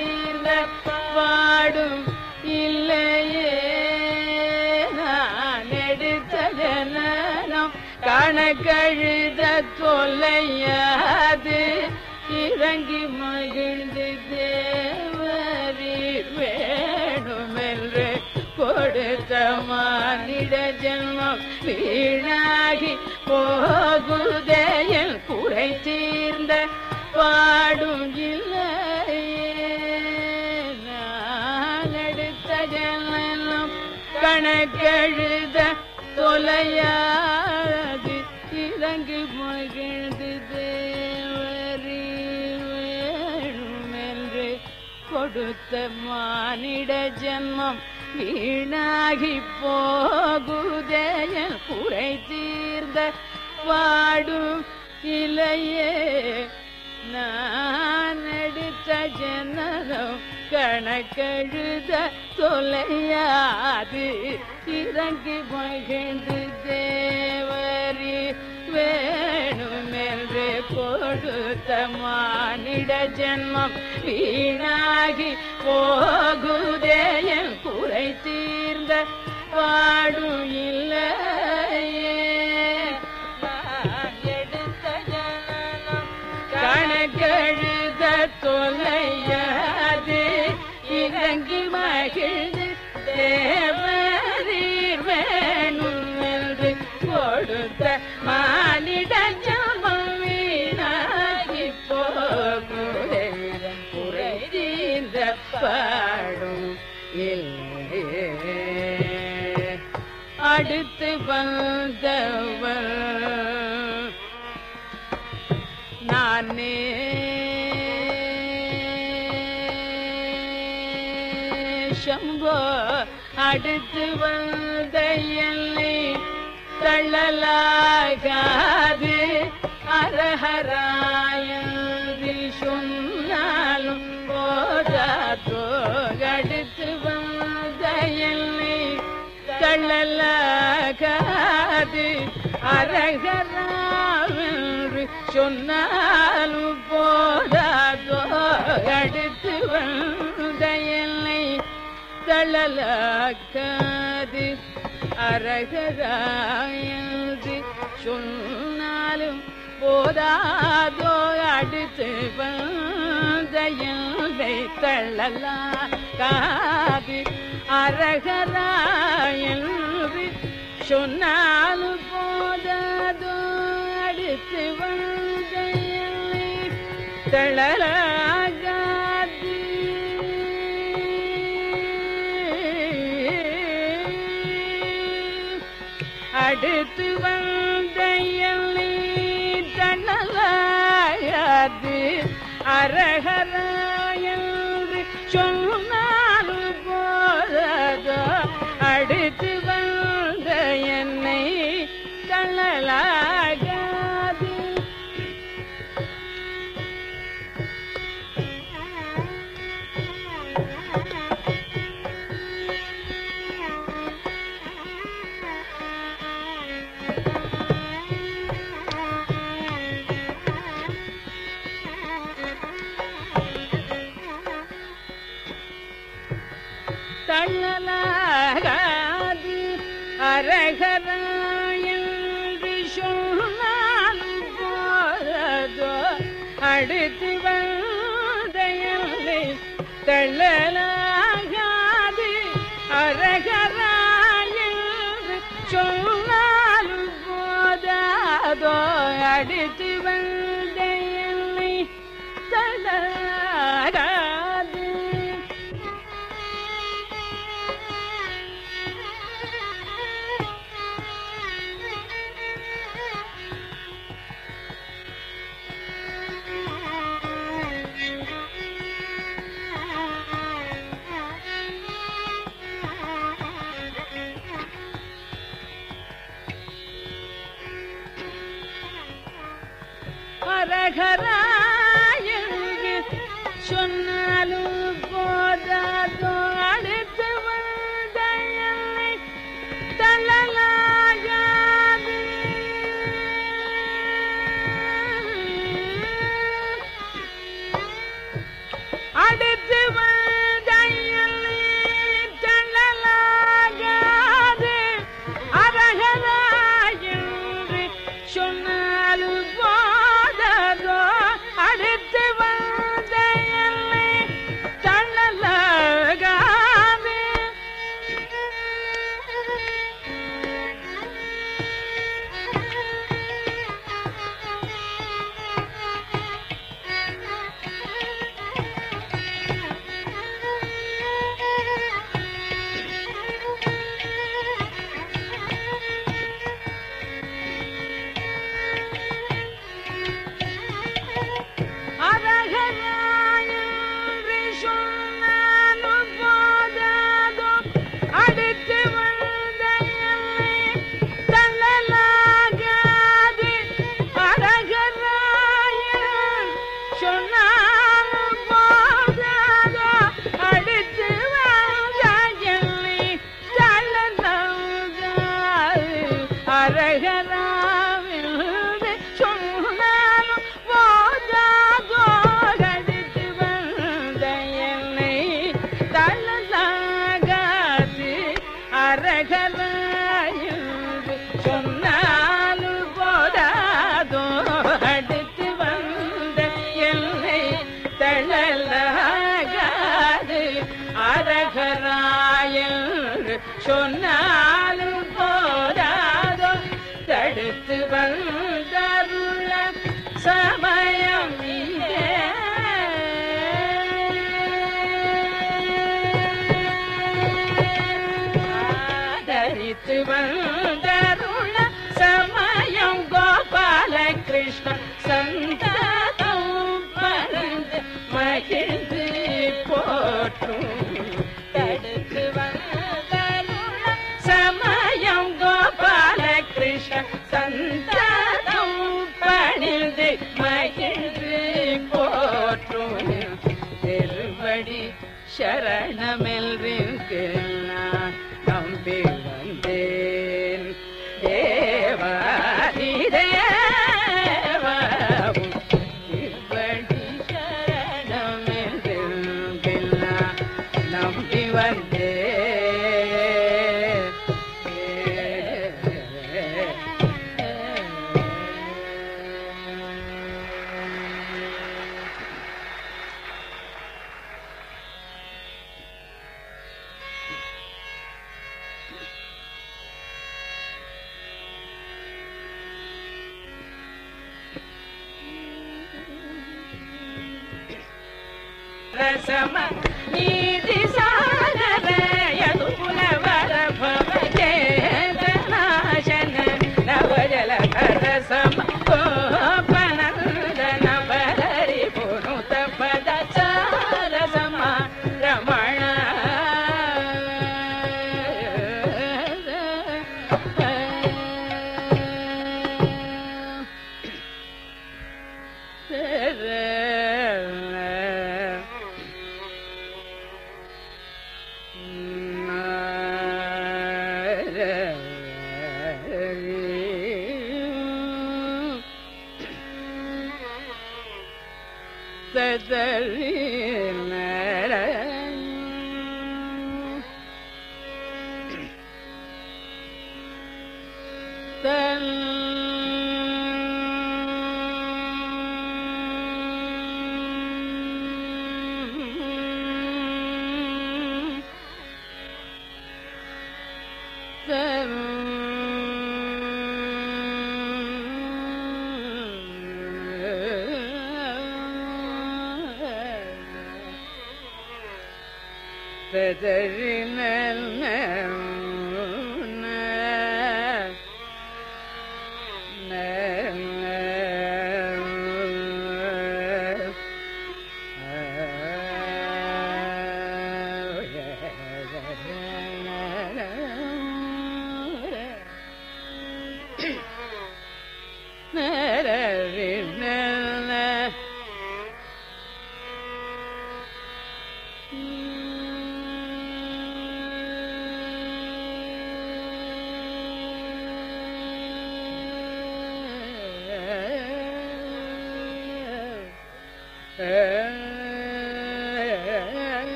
கணக்கெழுத தொலையாது இறங்கி மகிழ்ந்து தேவரீர் வேணுமென்று கொடுத்த மானிட ஜென்மம் வீணாகி போகுதேயல் குறை தீர்ந்த பாடும் இல்லையே நான் எடுத்த ஜனனம் கணக்கெழுத தொலையாது இறங்கி மகிழ்ந்து தேவரி வேணுமென்று கொடுத்த மானிட ஜென்மம் வீணாகி போகுதேயன் குறை தீர்ந்த பாடும் இலையே நான் எடுத்த ஜனனம் கணக்கெழுத தொலையாது இறங்கி மகிழ்ந்து தேவரி வேணுமென்று கொடுத்த மானிட ஜென்மம் வீணாகி போகுதேயன் குறை தீர்ந்த பாடும் இல்லையே நான் எடுத்த ஜனனம் கணக்கெழுத தொலையாது இறங்கி மகிழ்ந்து தேவரீர் வேணும் என்று கொடுத்த மானிட ஜபம் வீணாகி போகுதே குறை தீர்ந்த பாடும் இல்லையே அடுத்து வந்தவர் நானே சம்போ அடுத்து வந்த எல்லை தள்ளலாகாது அரஹராயி சொன்னாலும் போதாதோ அடுத்து வந்த எல்லை தள்ளலாகாது அரகராவென்று சொன்னாலும் போதாதோ அடுத்து வந்த எல்லை தள்ளலாக்காது அரகராயன்று சொன்னாலும் போதாதோ அடுத்து வந்த எல்லை தள்ளலாக்காது அரகராயன்று சொன்னாலும் போதாதோ அடுத்து வந்த எல்லை தளலாகாது அடுத்து வந்த எல்லை தளலாகாது அரகராயன்று சொன்னாலும் போதாதோ அடுத்து வந்த என்னை தள்ளலாகாது தள்ளலாகாது அரகராயன்று சொன்னாலும் போதோ அடுத்து வந்தையல்லை தள்ளலாகாது அரகராயன்று சொன்னாலும் போதாதோ அடுத்து வந்த என்னை தள்ளலாகாது அரகராயங்கு சொன்னாலும் போதாதோ அடுத்து வந்த என்னை தள்ளலாகாது அடுத்து வந்த என்னை தள்ளலாகாது அரகராயங்கு சொன்ன சொன்னாலும் போதாதோ தடுத்து வந்தருள சமயம் இதே. ஆதரித்து வந்தருள சமயம் கோபால கிருஷ்ண சந்ததம் பறந்து மகிழ்ந்து போற்றும் தடுத்து வந்தருள சமயம் கோபால கிருஷ்ண சந்ததம் பணிந்து மகிழ்ந்து போற்றும் திருவடி சரணமெல்விற்கு நான் நம்பி வந்தேன் தேவாதி தேவாவும் திருவடி சரணமெல்விற்கு நான் நம்பி வந்தேன் ರಸಮ ನೀತಿ ಸಾಗರಯದು ಪುನವರ ಭವಜೇತ ನಾಶನ ನವಜಲ ರಸಮ ಗೋಪನಂದನ ಬರರಿ ಪುನುತ ಪದ ಸಾರಸಮ ರಮಣ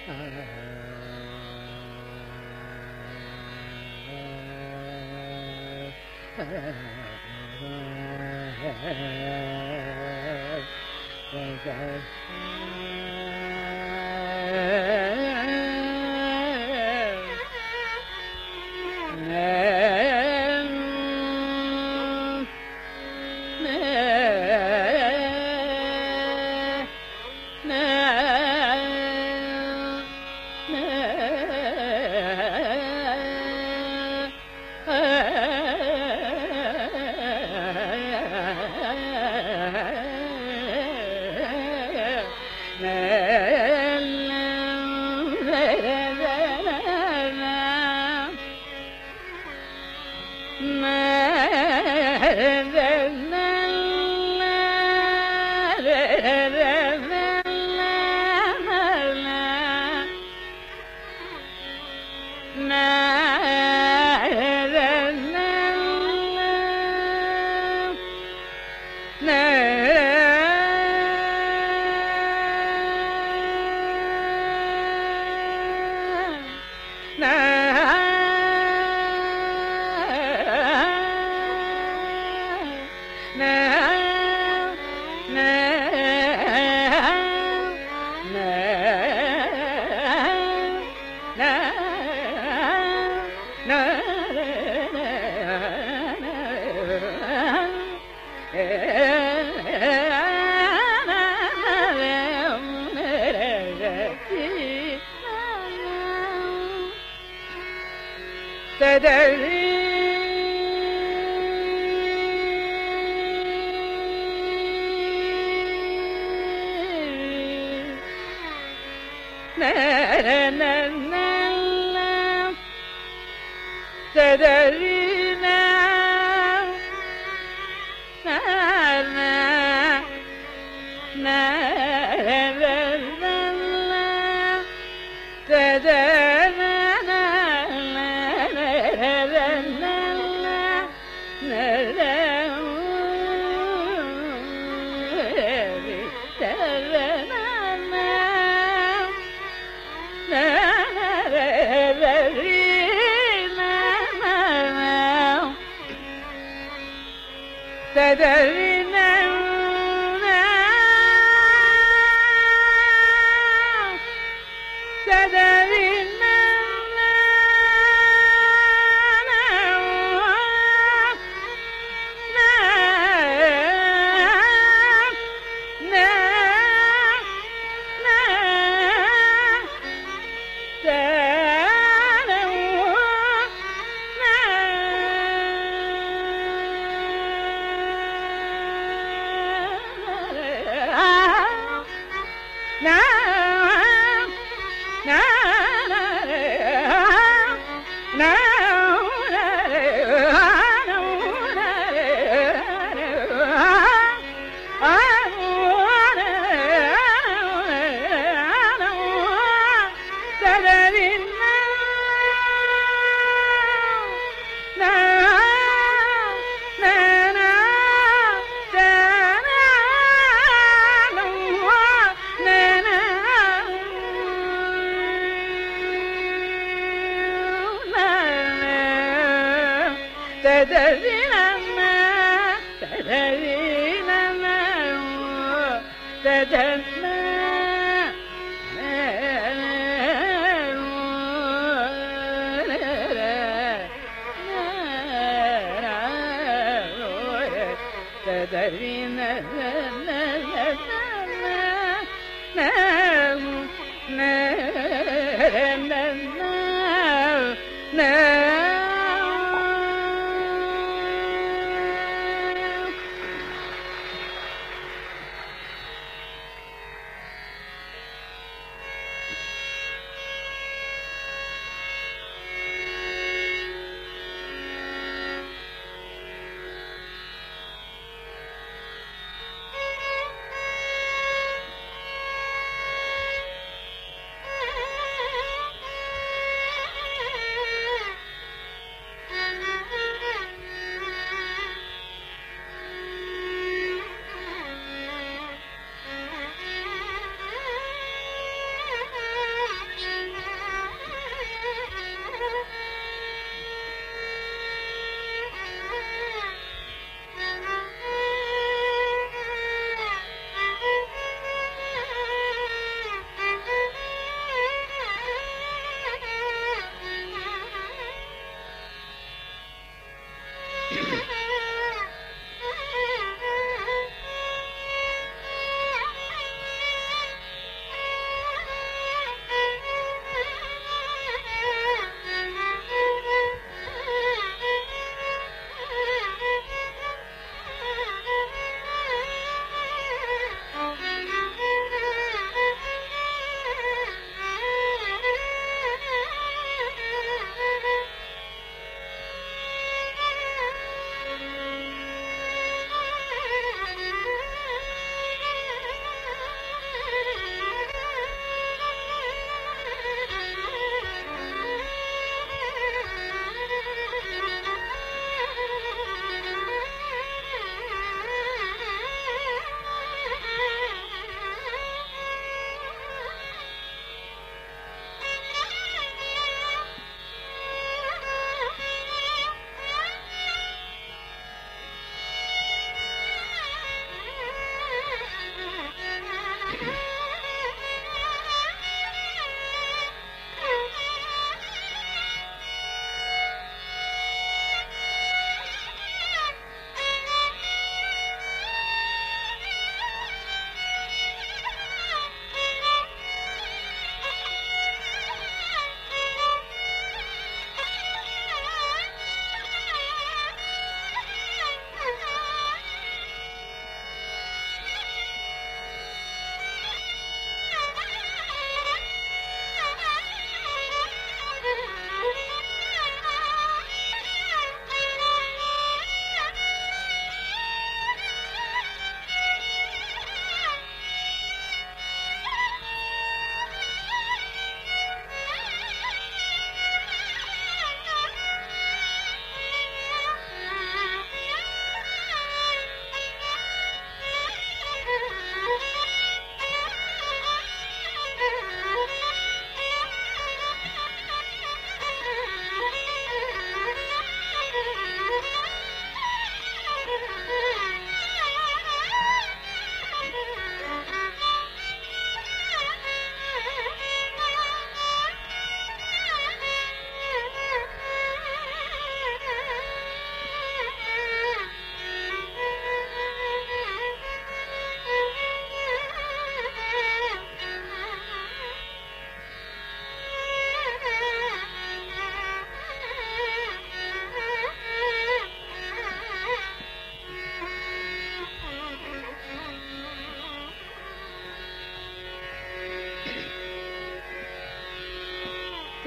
Thank you.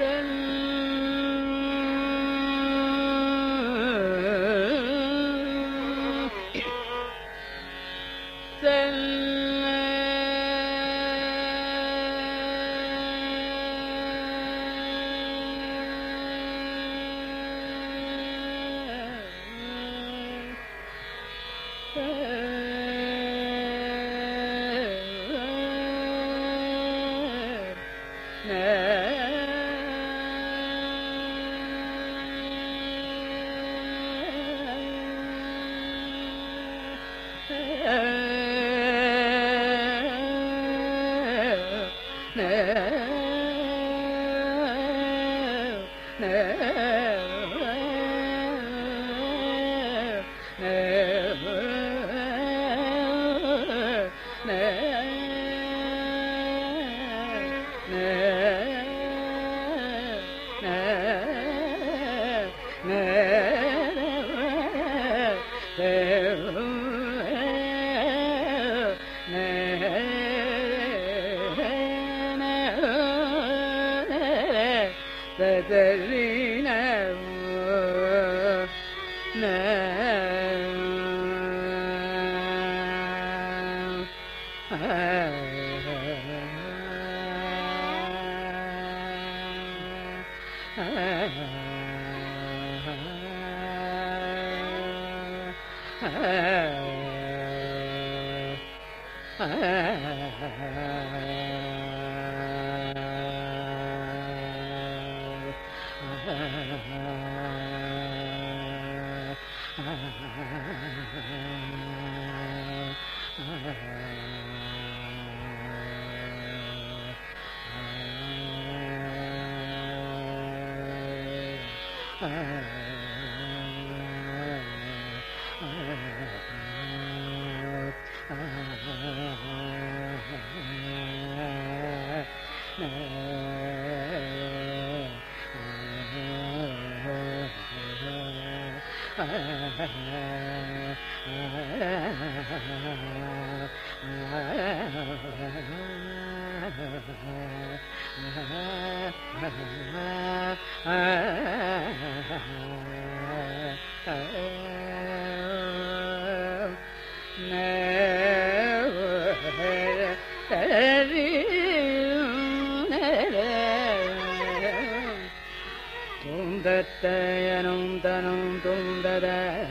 துந்தத்தயனும் தனும் துந்தத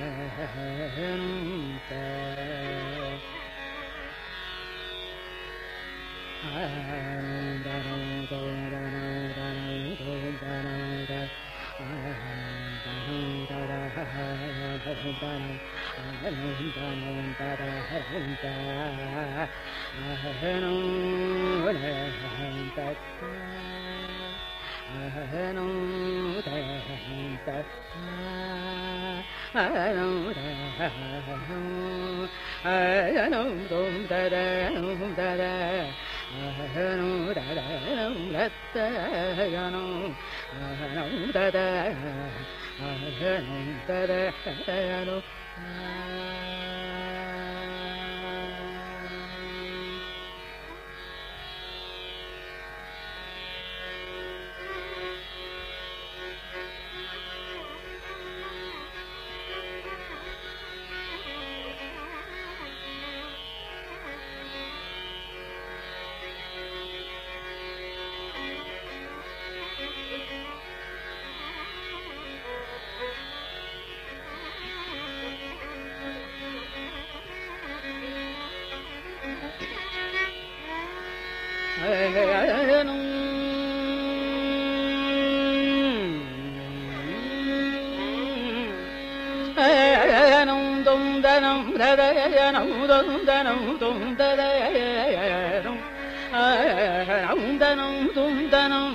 துந்தனம் ததயனம் துந்தனம் துந்ததயனம் நந்தனம் துந்தனம்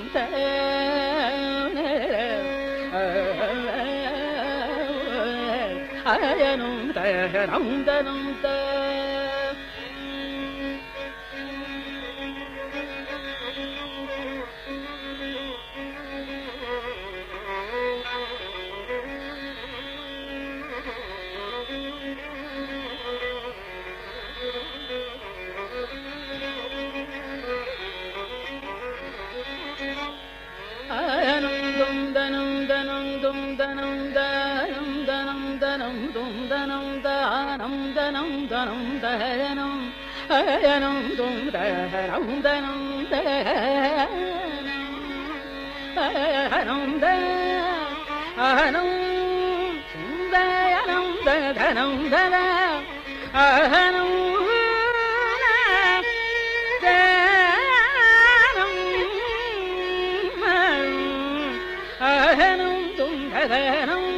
அயனும் தயனம் தனம் த தும் தனம் தனம் தும் தனம் தனம் தனம் தனம் தும் தனம் தானம் தனம் தனம் தனம் அயனம் தும் தனம் தனம் தனம் அஹனம் சுந்தயனம் தனம் தன அஹனம் அஹனம் துங்கதனம்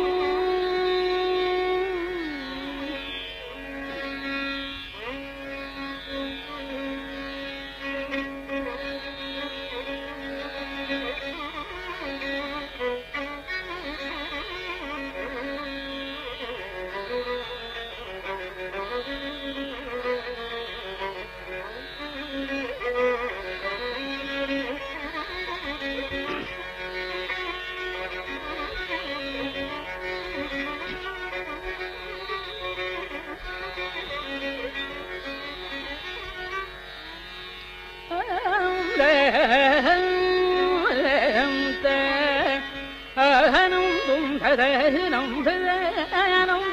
அஹனம் துங்கதனம் தனம்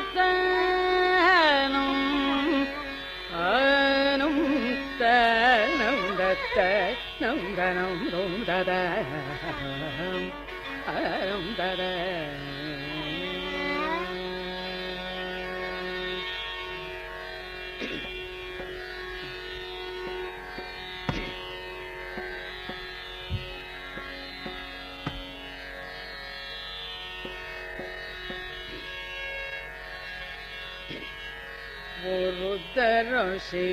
தனம் ஆனம் தனம் தத்த நம் தனம் தும் ததம் அனம் தத ஒருத்தரம்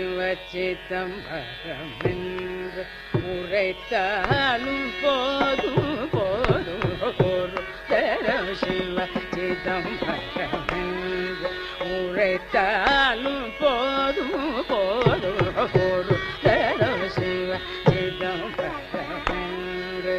சிவச்சிதம்பரமென்று உரைத்தாலும் போதும் போதும் ஒருத்தரம் சிவச்சிதம்பரமென்று உரைத்தாலும் போதும் போதும் ஒருத்தரம் சிவச்சிதம்பரமென்று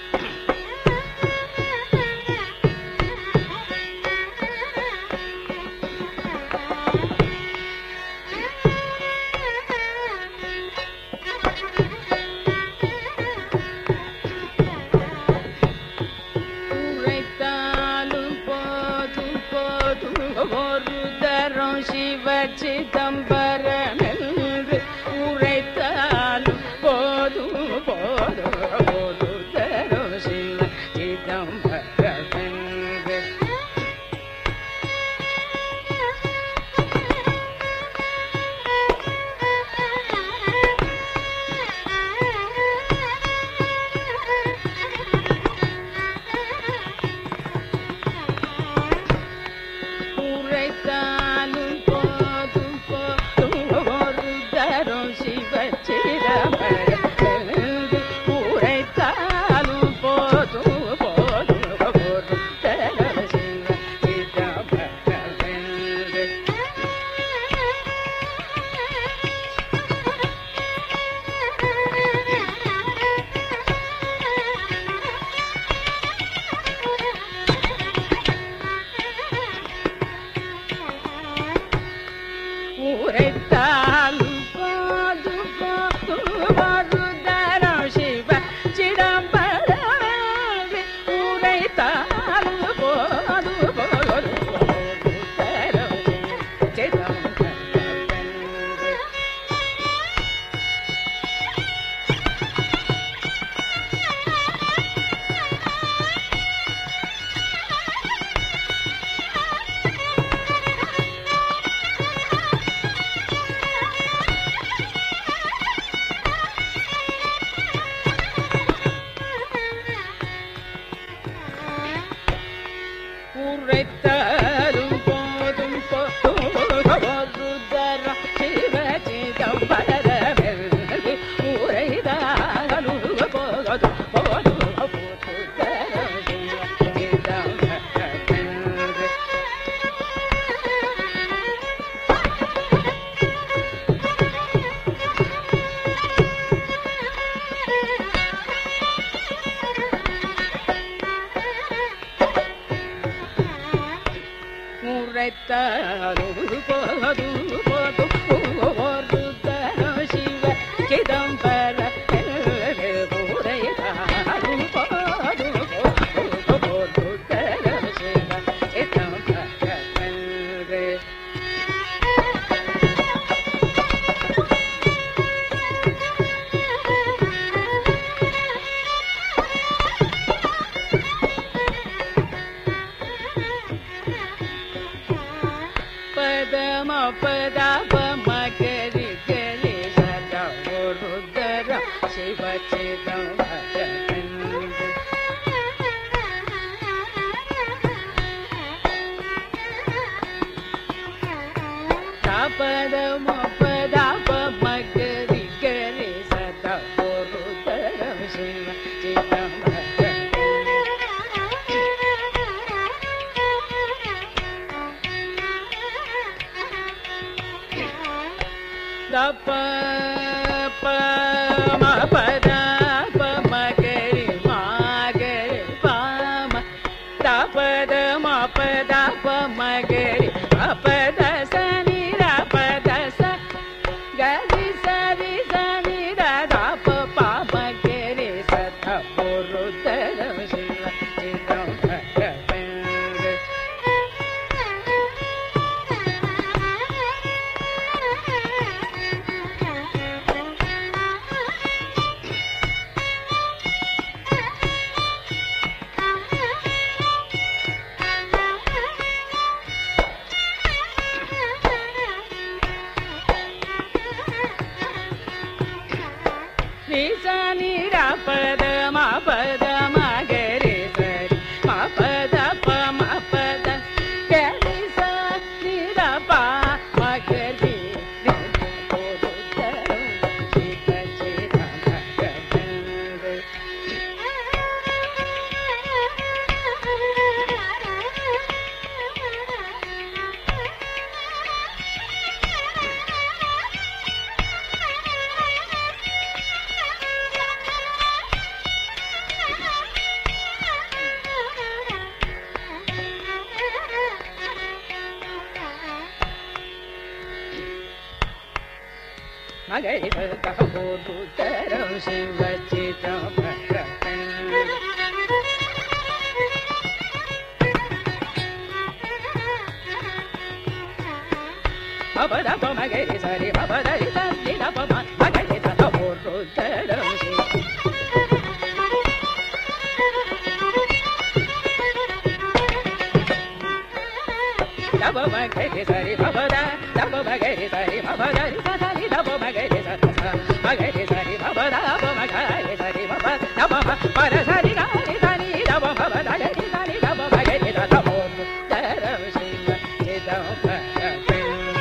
உரைத்தாலும் போதும் போதும் ஒரு தரம் சிவ சிதம்பரம் என்று உரைத்தாலும் போதும் போதும் ஒரு தரம் சிவ சிதம்பரம் என்று உரைத்தாலும் போதும் போதும் ஒரு தரம் சிவச்சிதம்பரம் உரைத்தாலும் போதும் போதும் ஒரு தரம் சிவச்சிதம்பரம் உரைத்தாலும் போது போது மருதரம் சிவ சிதம்பரம் உரைத்தாலும் போது போது மருதரம் சிதம்பரம் உரைத்தாலும் போதும் போதும் ஒருதர சிவ சிதம்பரம் உரைதாலும் போதும் போதும் ஒருதர சிவ சிதம்பரம் உரைத்தாலும் போது போது ஒரு தரம் சிவ சிதம்பர உரைத்தாலும் போது சித்தம் பரப்பென்று தாபத மபதாப மகரி கரி சதா ஒரு தரம் சிவ சித்தம் தப்ப ப ம பத ப மகரி மகரி பாம தபத ம பத ப மகரி அப்பத சனி ரபத ச கரி சரி சனி தப ப மகரி சத பொரு தரம் சிவ சிதம் பரபெரு ரிசனி ரபத ம பத மகரி சரி ம பத ப ம பத கரி சரி ரப மகரி ஒரு தரம் சித சித மகரி மகரி பத ஒரு தரம் சிவ சித மகரி மபத ப மகரி சரி மபத ரி சரி தப ம மகரி தத ஒரு தரம் சிவ தப மகரி சரி மபத தப மகரி சரி மபத ரி சரி தப மகரி சரி மகரி சரி மபத ப மகரி சரி மப தப ம பர சரி கரி சரி தப மபத ரி சரி தப மகரி தத ஒரு தரம் சிவ சிதம் பரபெரு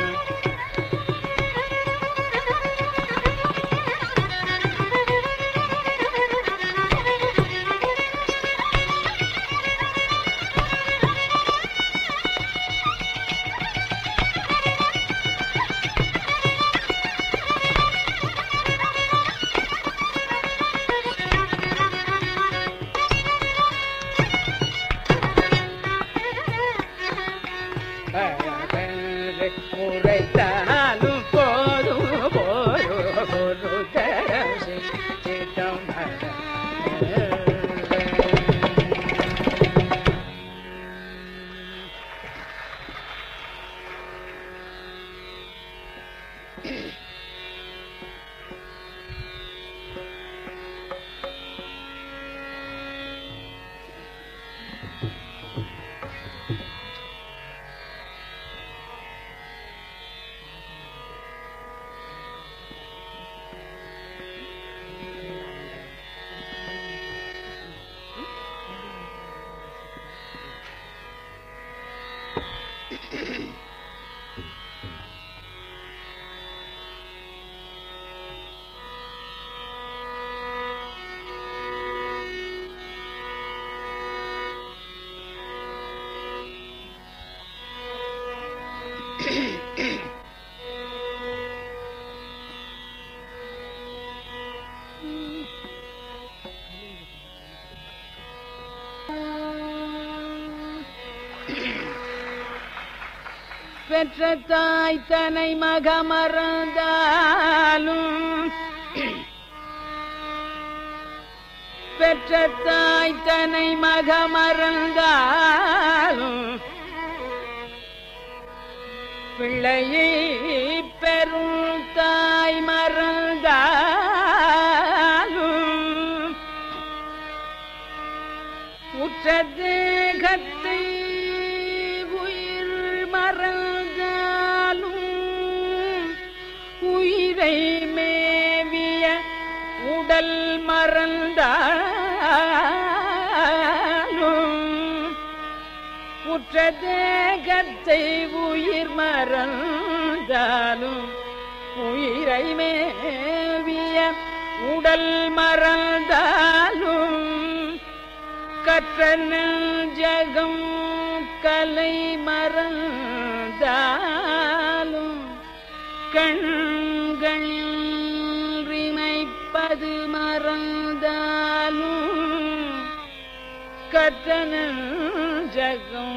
பரபெரு முறைத்தாலும் போதும் போதும் ஒரு தரம் சித்தம் பரபெரு பெற்ற தாய் தனை மகமறந்தாலும் பெற்ற தாய் தனை மகமறந்தாலும் பிள்ளையை பெறும் தாய் மறந்தாலும் உற்ற தேகத்தை உயிர் மறந்தாலும் உயிரை மேவிய உடல் மறந்தாலும் மறந்தாலும் உற்ற தேகத்தை உயிர் மறந்தாலும் உயிரை மேவிய உடல் மறந்தாலும் கற்ற ஜகம் கலை மறந்தாலும் கண்களில் இமைப்பது மறந்தாலும் கற்றன ஜகம்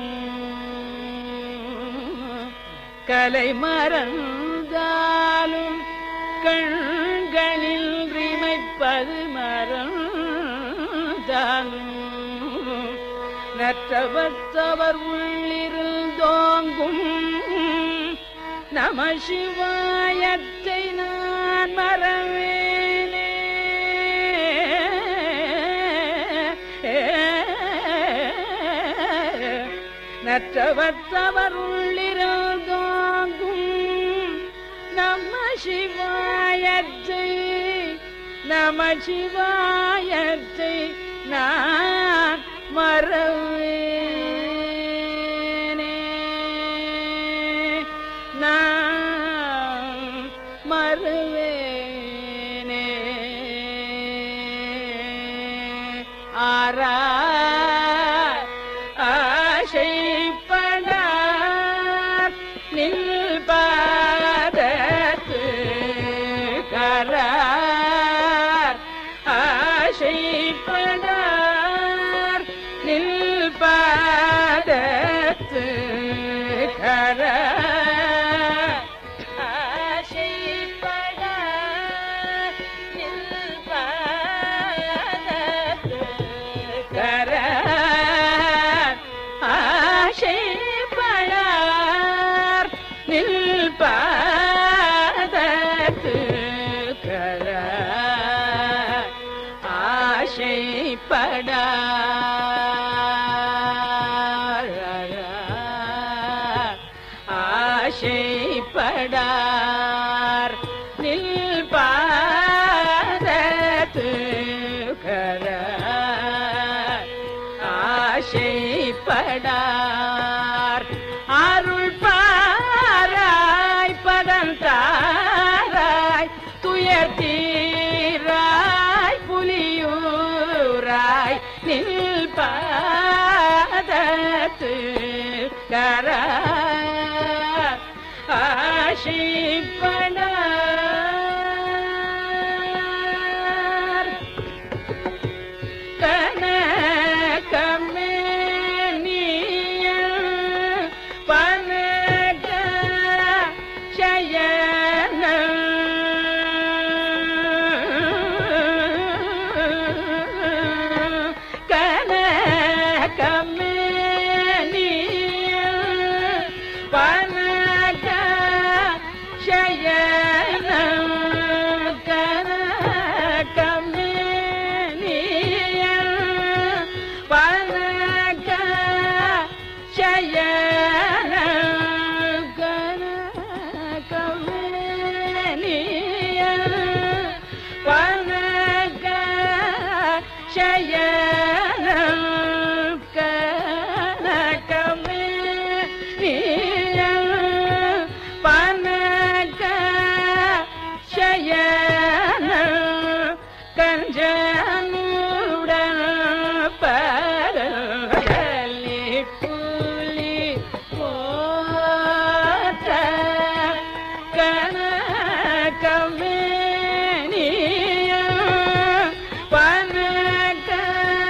கலை மறந்தாலும் கண்களில் இமைப்பது மறந்தாலும் நற்றவத்தவர் உள்ளிருந்தோங்கும் நம சிவாயத்தை நான் மறவேனே நற்றவத்தவர் உள்ளிருந்தோங்கும் நம சிவாயத்தை நம சிவாயத்தை நான் மறவேனே நான் மறவேனே ஆரா ஆசைப்படார் நில்பாதத்து கரார் ஆசைப்படார் நில்பாதத்து கரார் ஆசைப்படார் நில்பாதத்து கரார் ஆசைப்படார் நில்பாதத்து கரார் ஆசைப்படார் ஆசைப்படார் நில்பாதத்து கரார் ஆசைப்படார் அருள் பாராய் பதந்தாராய் துயர் தீராய் புலியூராய் நில்பாதத்து கரார் ஆசைப்படார் கனகமேனிய பனக சயன கனகமேனிய பனக சயன கனகமேனிய பனக சயன கனகமேனிய பனக சயன கனகமேனிய பனக சயன கஞ்சனுடன் பரலி புலி போற்ற கனகமேனிய பனக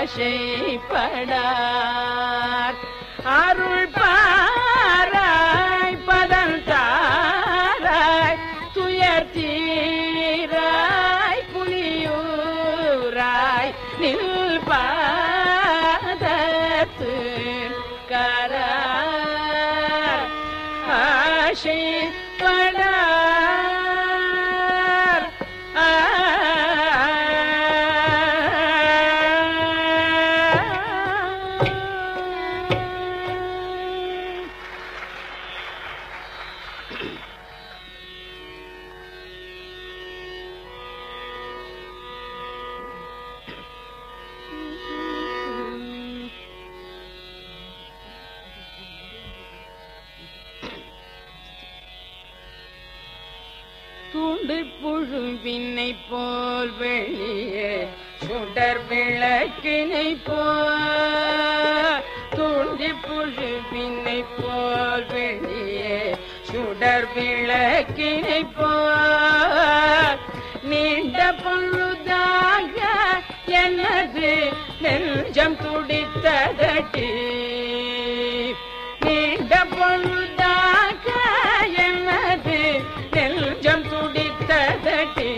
ஆசைப்படார் அருள் பாராய் பதந்தாராய் துயர் தீராய் புலியூராய் நில் பாதத்து கரார் ஆசைப்படார் ஆ தூண்டு புழுவினை போல் வெளியே சுடர் விளக்கினை போல் தூண்டி புழுவினை போல் வெளியே சுடர் விளக்கினை போல் நீண்ட பொழுதாக எனது நெஞ்சம் துடித்ததடி நீண்ட பொழுதாக எனது நெஞ்சம் துடித்ததடி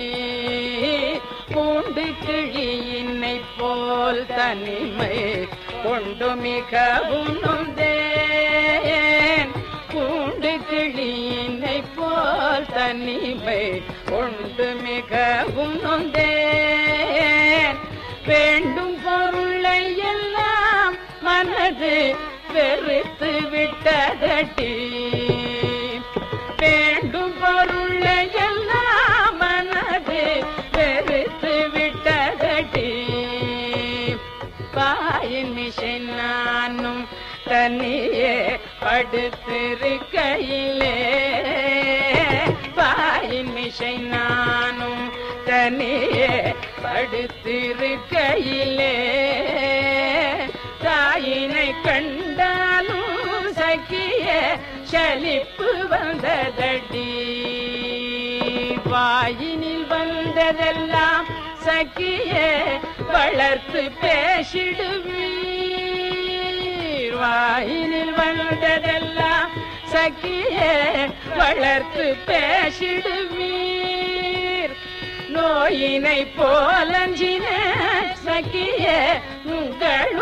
பூண்டு கிழியினை போல் தனிமை கொண்டு மிகவும் நொந்தேன் பூண்டு கிழியினை போல் தனிமை கொண்டு மிகவும் நொந்தேன் வேண்டும் பொருளை எல்லாம் மனது வெறுத்து விட்டதடி வேண்டும் பொருளை எல்லாம் மனது வெறுத்து விட்டதடி பாயின் மிஷை நானும் தனியே படுத்திருக்கையிலே பாயின் மிஷை நானும் தனியே படுத்திருக்கையிலே தாயினை கண்டாலும் சகிய சலிப்பு வந்ததடி வாயினில் வந்ததெல்லாம் சகிய வளர்த்து பேசிடுவீர் வாயினில் வந்ததெல்லாம் சகிய வளர்த்து பேசிடுவீர் நோயினை போலஞ்சின சகிய உங்கள்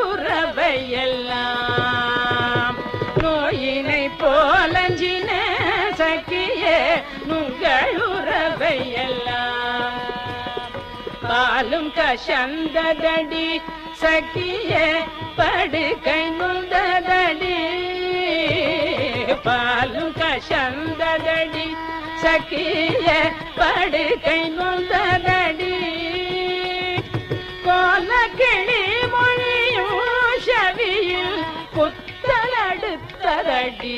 உறவையெல்லாம் நோயினை போலஞ்சின சகிய உங்கள் உறவையெல்லாம் பாலும் கசந்ததடி சகிய படுகை நுந்ததடி பாலும் கசந்ததடி சகிய படுகை நுந்ததடி கோல கிளி மொழியும் செவியில் புத்தலடுத்ததடி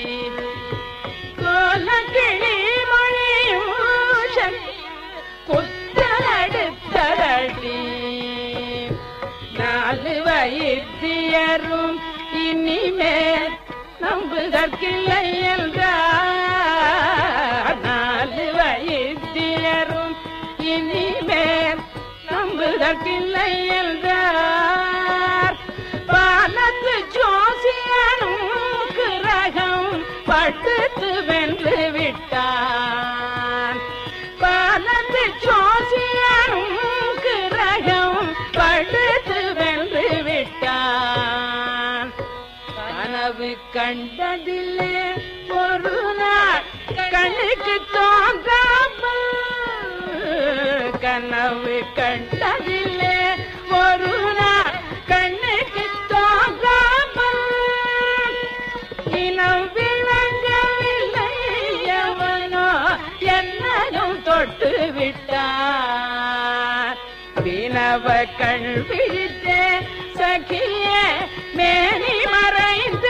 கோல கிளி மொழியும் செவியில் புத்தலடுத்ததடி நாலு வைத்தியரும் இனிமேல் நம்புதற்கில்லை என்றார் நாலு வைத்தியரும் இனிமேல் நம்புதற்கில்லை என்றார் பாலத்து ஜோசியனும் கிரகம் படுத்து வென்று விட்டான் பாலத்து ஜோசியனும் கிரகம் படுத்து வென்று விட்டான் கனவு கண்டதில்லை ஒரு நாள் கண்ணுக்கு தோன்றாமல் கனவு கண்டதில்லை ஒரு நாள் கண்ணுக்கு தோன்றாமல் இனம் விளங்கவில்லை எவனோ என்னையும் தொட்டு விட்டான் வினவ கண் விழித்தே சகியே மேனி மறைந்து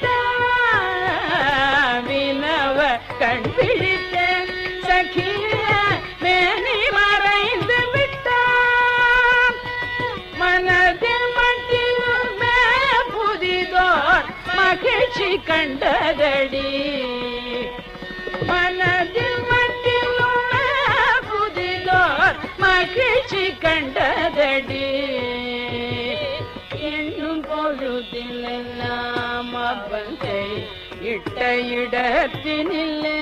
விட்டான் வினவ கண் விழித்தே சகியே மேனி மறைந்து விட்டான் மனதில் மட்டிலுமே புதிதோர் மகிழ்ச்சி கண்டதடி மனதில் மட்டிலுமே புதிதோர் மகிழ்ச்சி கண்டதடி பொழுதிலெல்லாம் அவந்தை இட்ட இடத்தினில்லே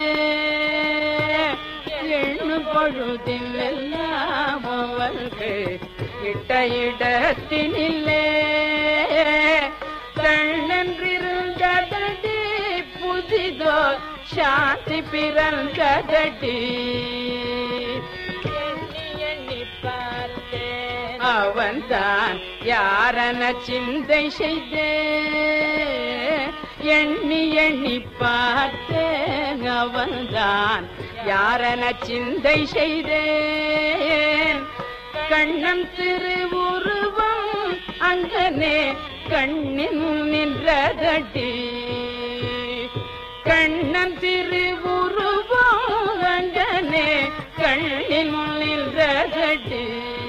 எண்ணு பொழுதிலெல்லாம் அவருக்கு இட்ட இடத்தினில்லே தன்னன்றிருந்ததடி புதிதோ சாந்தி பிறந்ததடி எண்ணி எண்ணி பார்த்தேன் அவன்தான் யாரன சிந்தை செய்தே எண்ணி எண்ணி பார்த்தேன் அவன்தான் யாரன சிந்தை செய்தேன் கண்ணம் திருவுருவம் அங்கனே கண்ணின் நின்றதடி கண்ணம் திருவுருவம் அங்கனே கண்ணின் நின்றதடி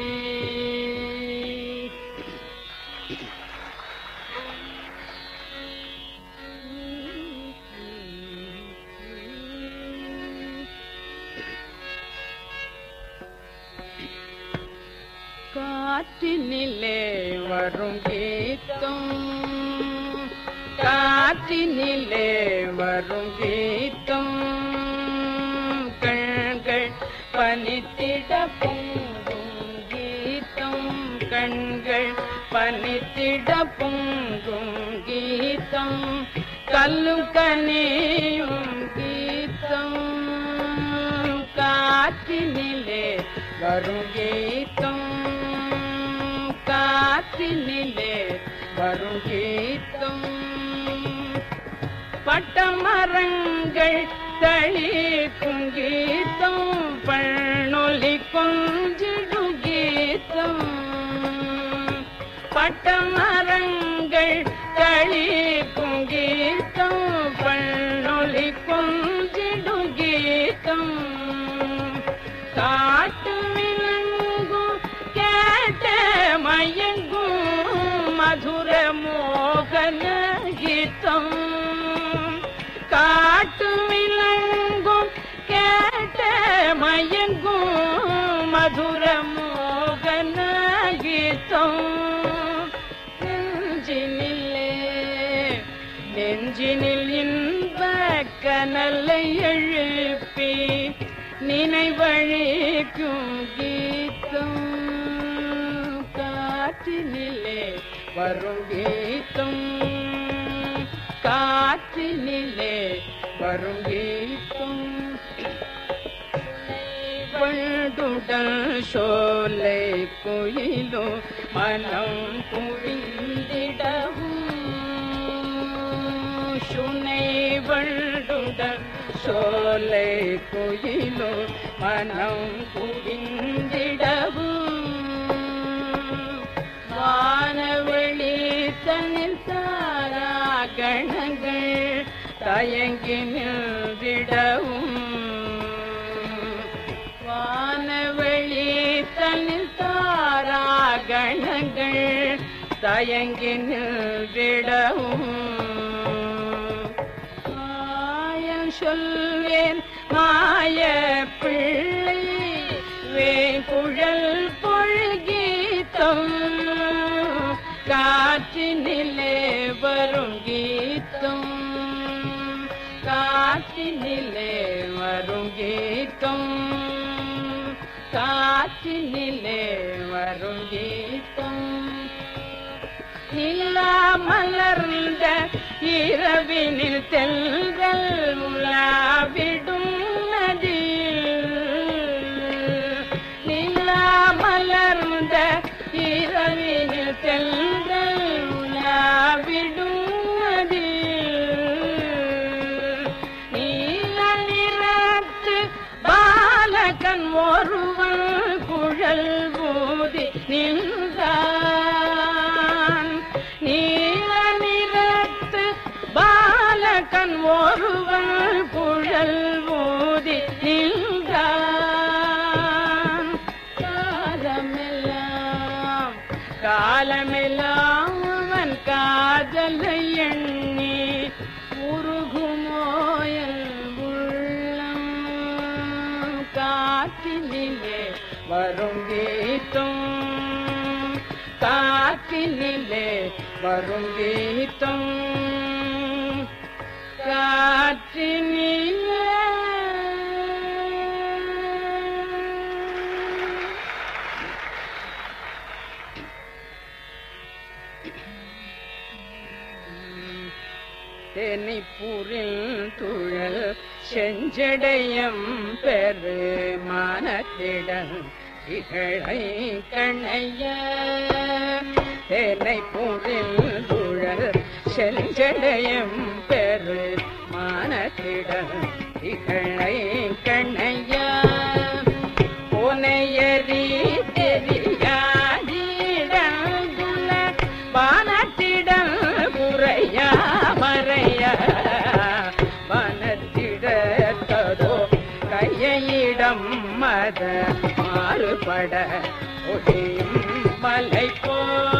காற்றினிலே வரும் கீதம் காற்றினிலே வரும் கீதம் கண்கள் பனித்திட பொங்கும் கீதம் கண்கள் பனித்திட பொங்கும் கீதம் கல்லும் கனியும் கீதம் காற்றினிலே வரும் கீதம் காற்றினிலே வரும் கீதம் பட்டமரங்கள் தளிக்கும் கீதம் பழனொலி கொஞ்சிடும் கீதம் பட்டமரங்கள் தளிக்கும் கீதம் பழனொலி கொஞ்சிடும் கீதம் காட்டு விலங்கும் கேட்ட மயங்கும் மதுர மோகன கீதம் காட்டு விலங்கும் கேட்ட மயங்கும் மதுர மோகன கீதம் நெஞ்சினிலே நெஞ்சினில் இன்ப கனலை எழுப்பி நினைவழிக்கும் கீதம் காற்றினிலே வரும் கீதம் காற்றினிலே வரும் கீதம் வழுடல் சோலை குயிலோ மனம் குவிந்திடவும் சுனை வழுடல் சோலை குயிலோ மனம் குவிந்திடவும் வானவெளி தனில் தாரா கணங்கள் தயங்கி நின்றிடவும் வானவெளி தனில் தாரா கணங்கள் தயங்கி நின்றிடவும் மாயம் சொல்வேன் மாய பிள்ளை வேங்குழல் பொழுகீதம் காற்றினிலே வரும் கீதம் காற்றினிலே வரும் கீதம் காற்றினிலே வரும் கீதம் நிலா மலர்ந்த இரவினில் தெல்கள் உலாவிடும் நதியில் நிலா மலர்ந்த இரவினில் தெல்கள் உலாவிடும் நதியில் நீல நிறத்து பாலகன் ஒருவன் குழல் ஊதி நின்றான் நீல நிறத்து பாலகன் ஒருவன் குழல் ஊதி நின்றான் காலமெல்லாம் காலமெல்லாம் அவன் காதலை எண்ணி உருகுமோயல் உள்ளம் காற்றினிலே வரும் கீதம் காற்றினிலே வரும் கீதம் காற்றினிலே தெனிப்பூரில் துழல் செஞ்சடையம் பெரு மானத்திடம் இகழை கண்ணைய தெனைப்பூரில் துழல் செஞ்சடையம் பெரு மானத்திடம் இகழை கண்ணைய புனையறி தெரியாதிடங்குல வானத்திடல் குறையா மறைய வனத்திடத்ததோ கையிடம் மத மாறுபட ஒடியும் மலை போ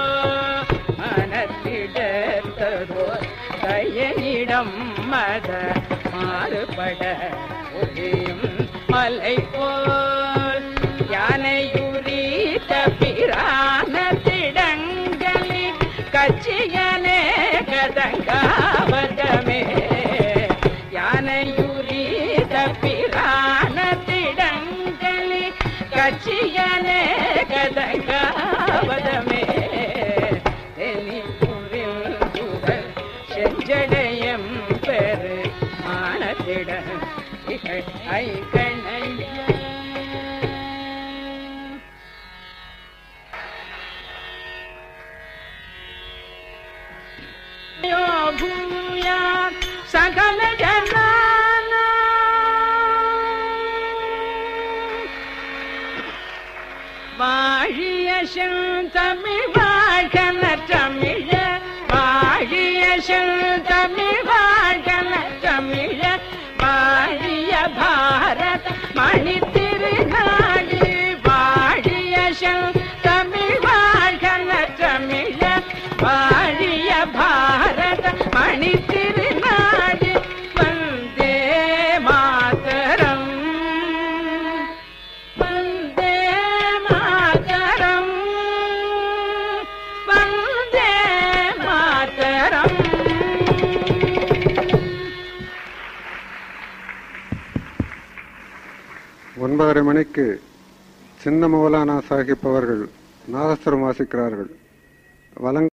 மனத்திடத்ததோ கையிடம் மத மாறுபட ஒடியும் மலை போல் யானையுரி தப்பிரான திடங்களி கச்சியனே கதங்காவதமே யானையுரி தப்பிரான திடங்களி கச்சியனே கதங்காவதமே தெனிபுரில் சுடர் செஞ்சடையம் பெரு மானத்திட ஐ கண்ணையா यो भूयात् सकल जनाना வாழிய செந்தமிழ் வாழ்கன தமிழ வாழிய செந்தமிழ் வாழ்கன தமிழ வாழிய பாரத மணி திருநாடு வாழிய செந்தமிழ் வாழ்கன தமிழ வாழிய பாரத மணி திருநாடு வந்தே மாதரம் வந்தே மாதரம் வந்தே மாதரம் ஒன்பதரை மணிக்கு சின்ன மௌலானா சாஹிப் அவர்கள் நாதஸ்வரம் வாசிக்கிறார்கள் வலங்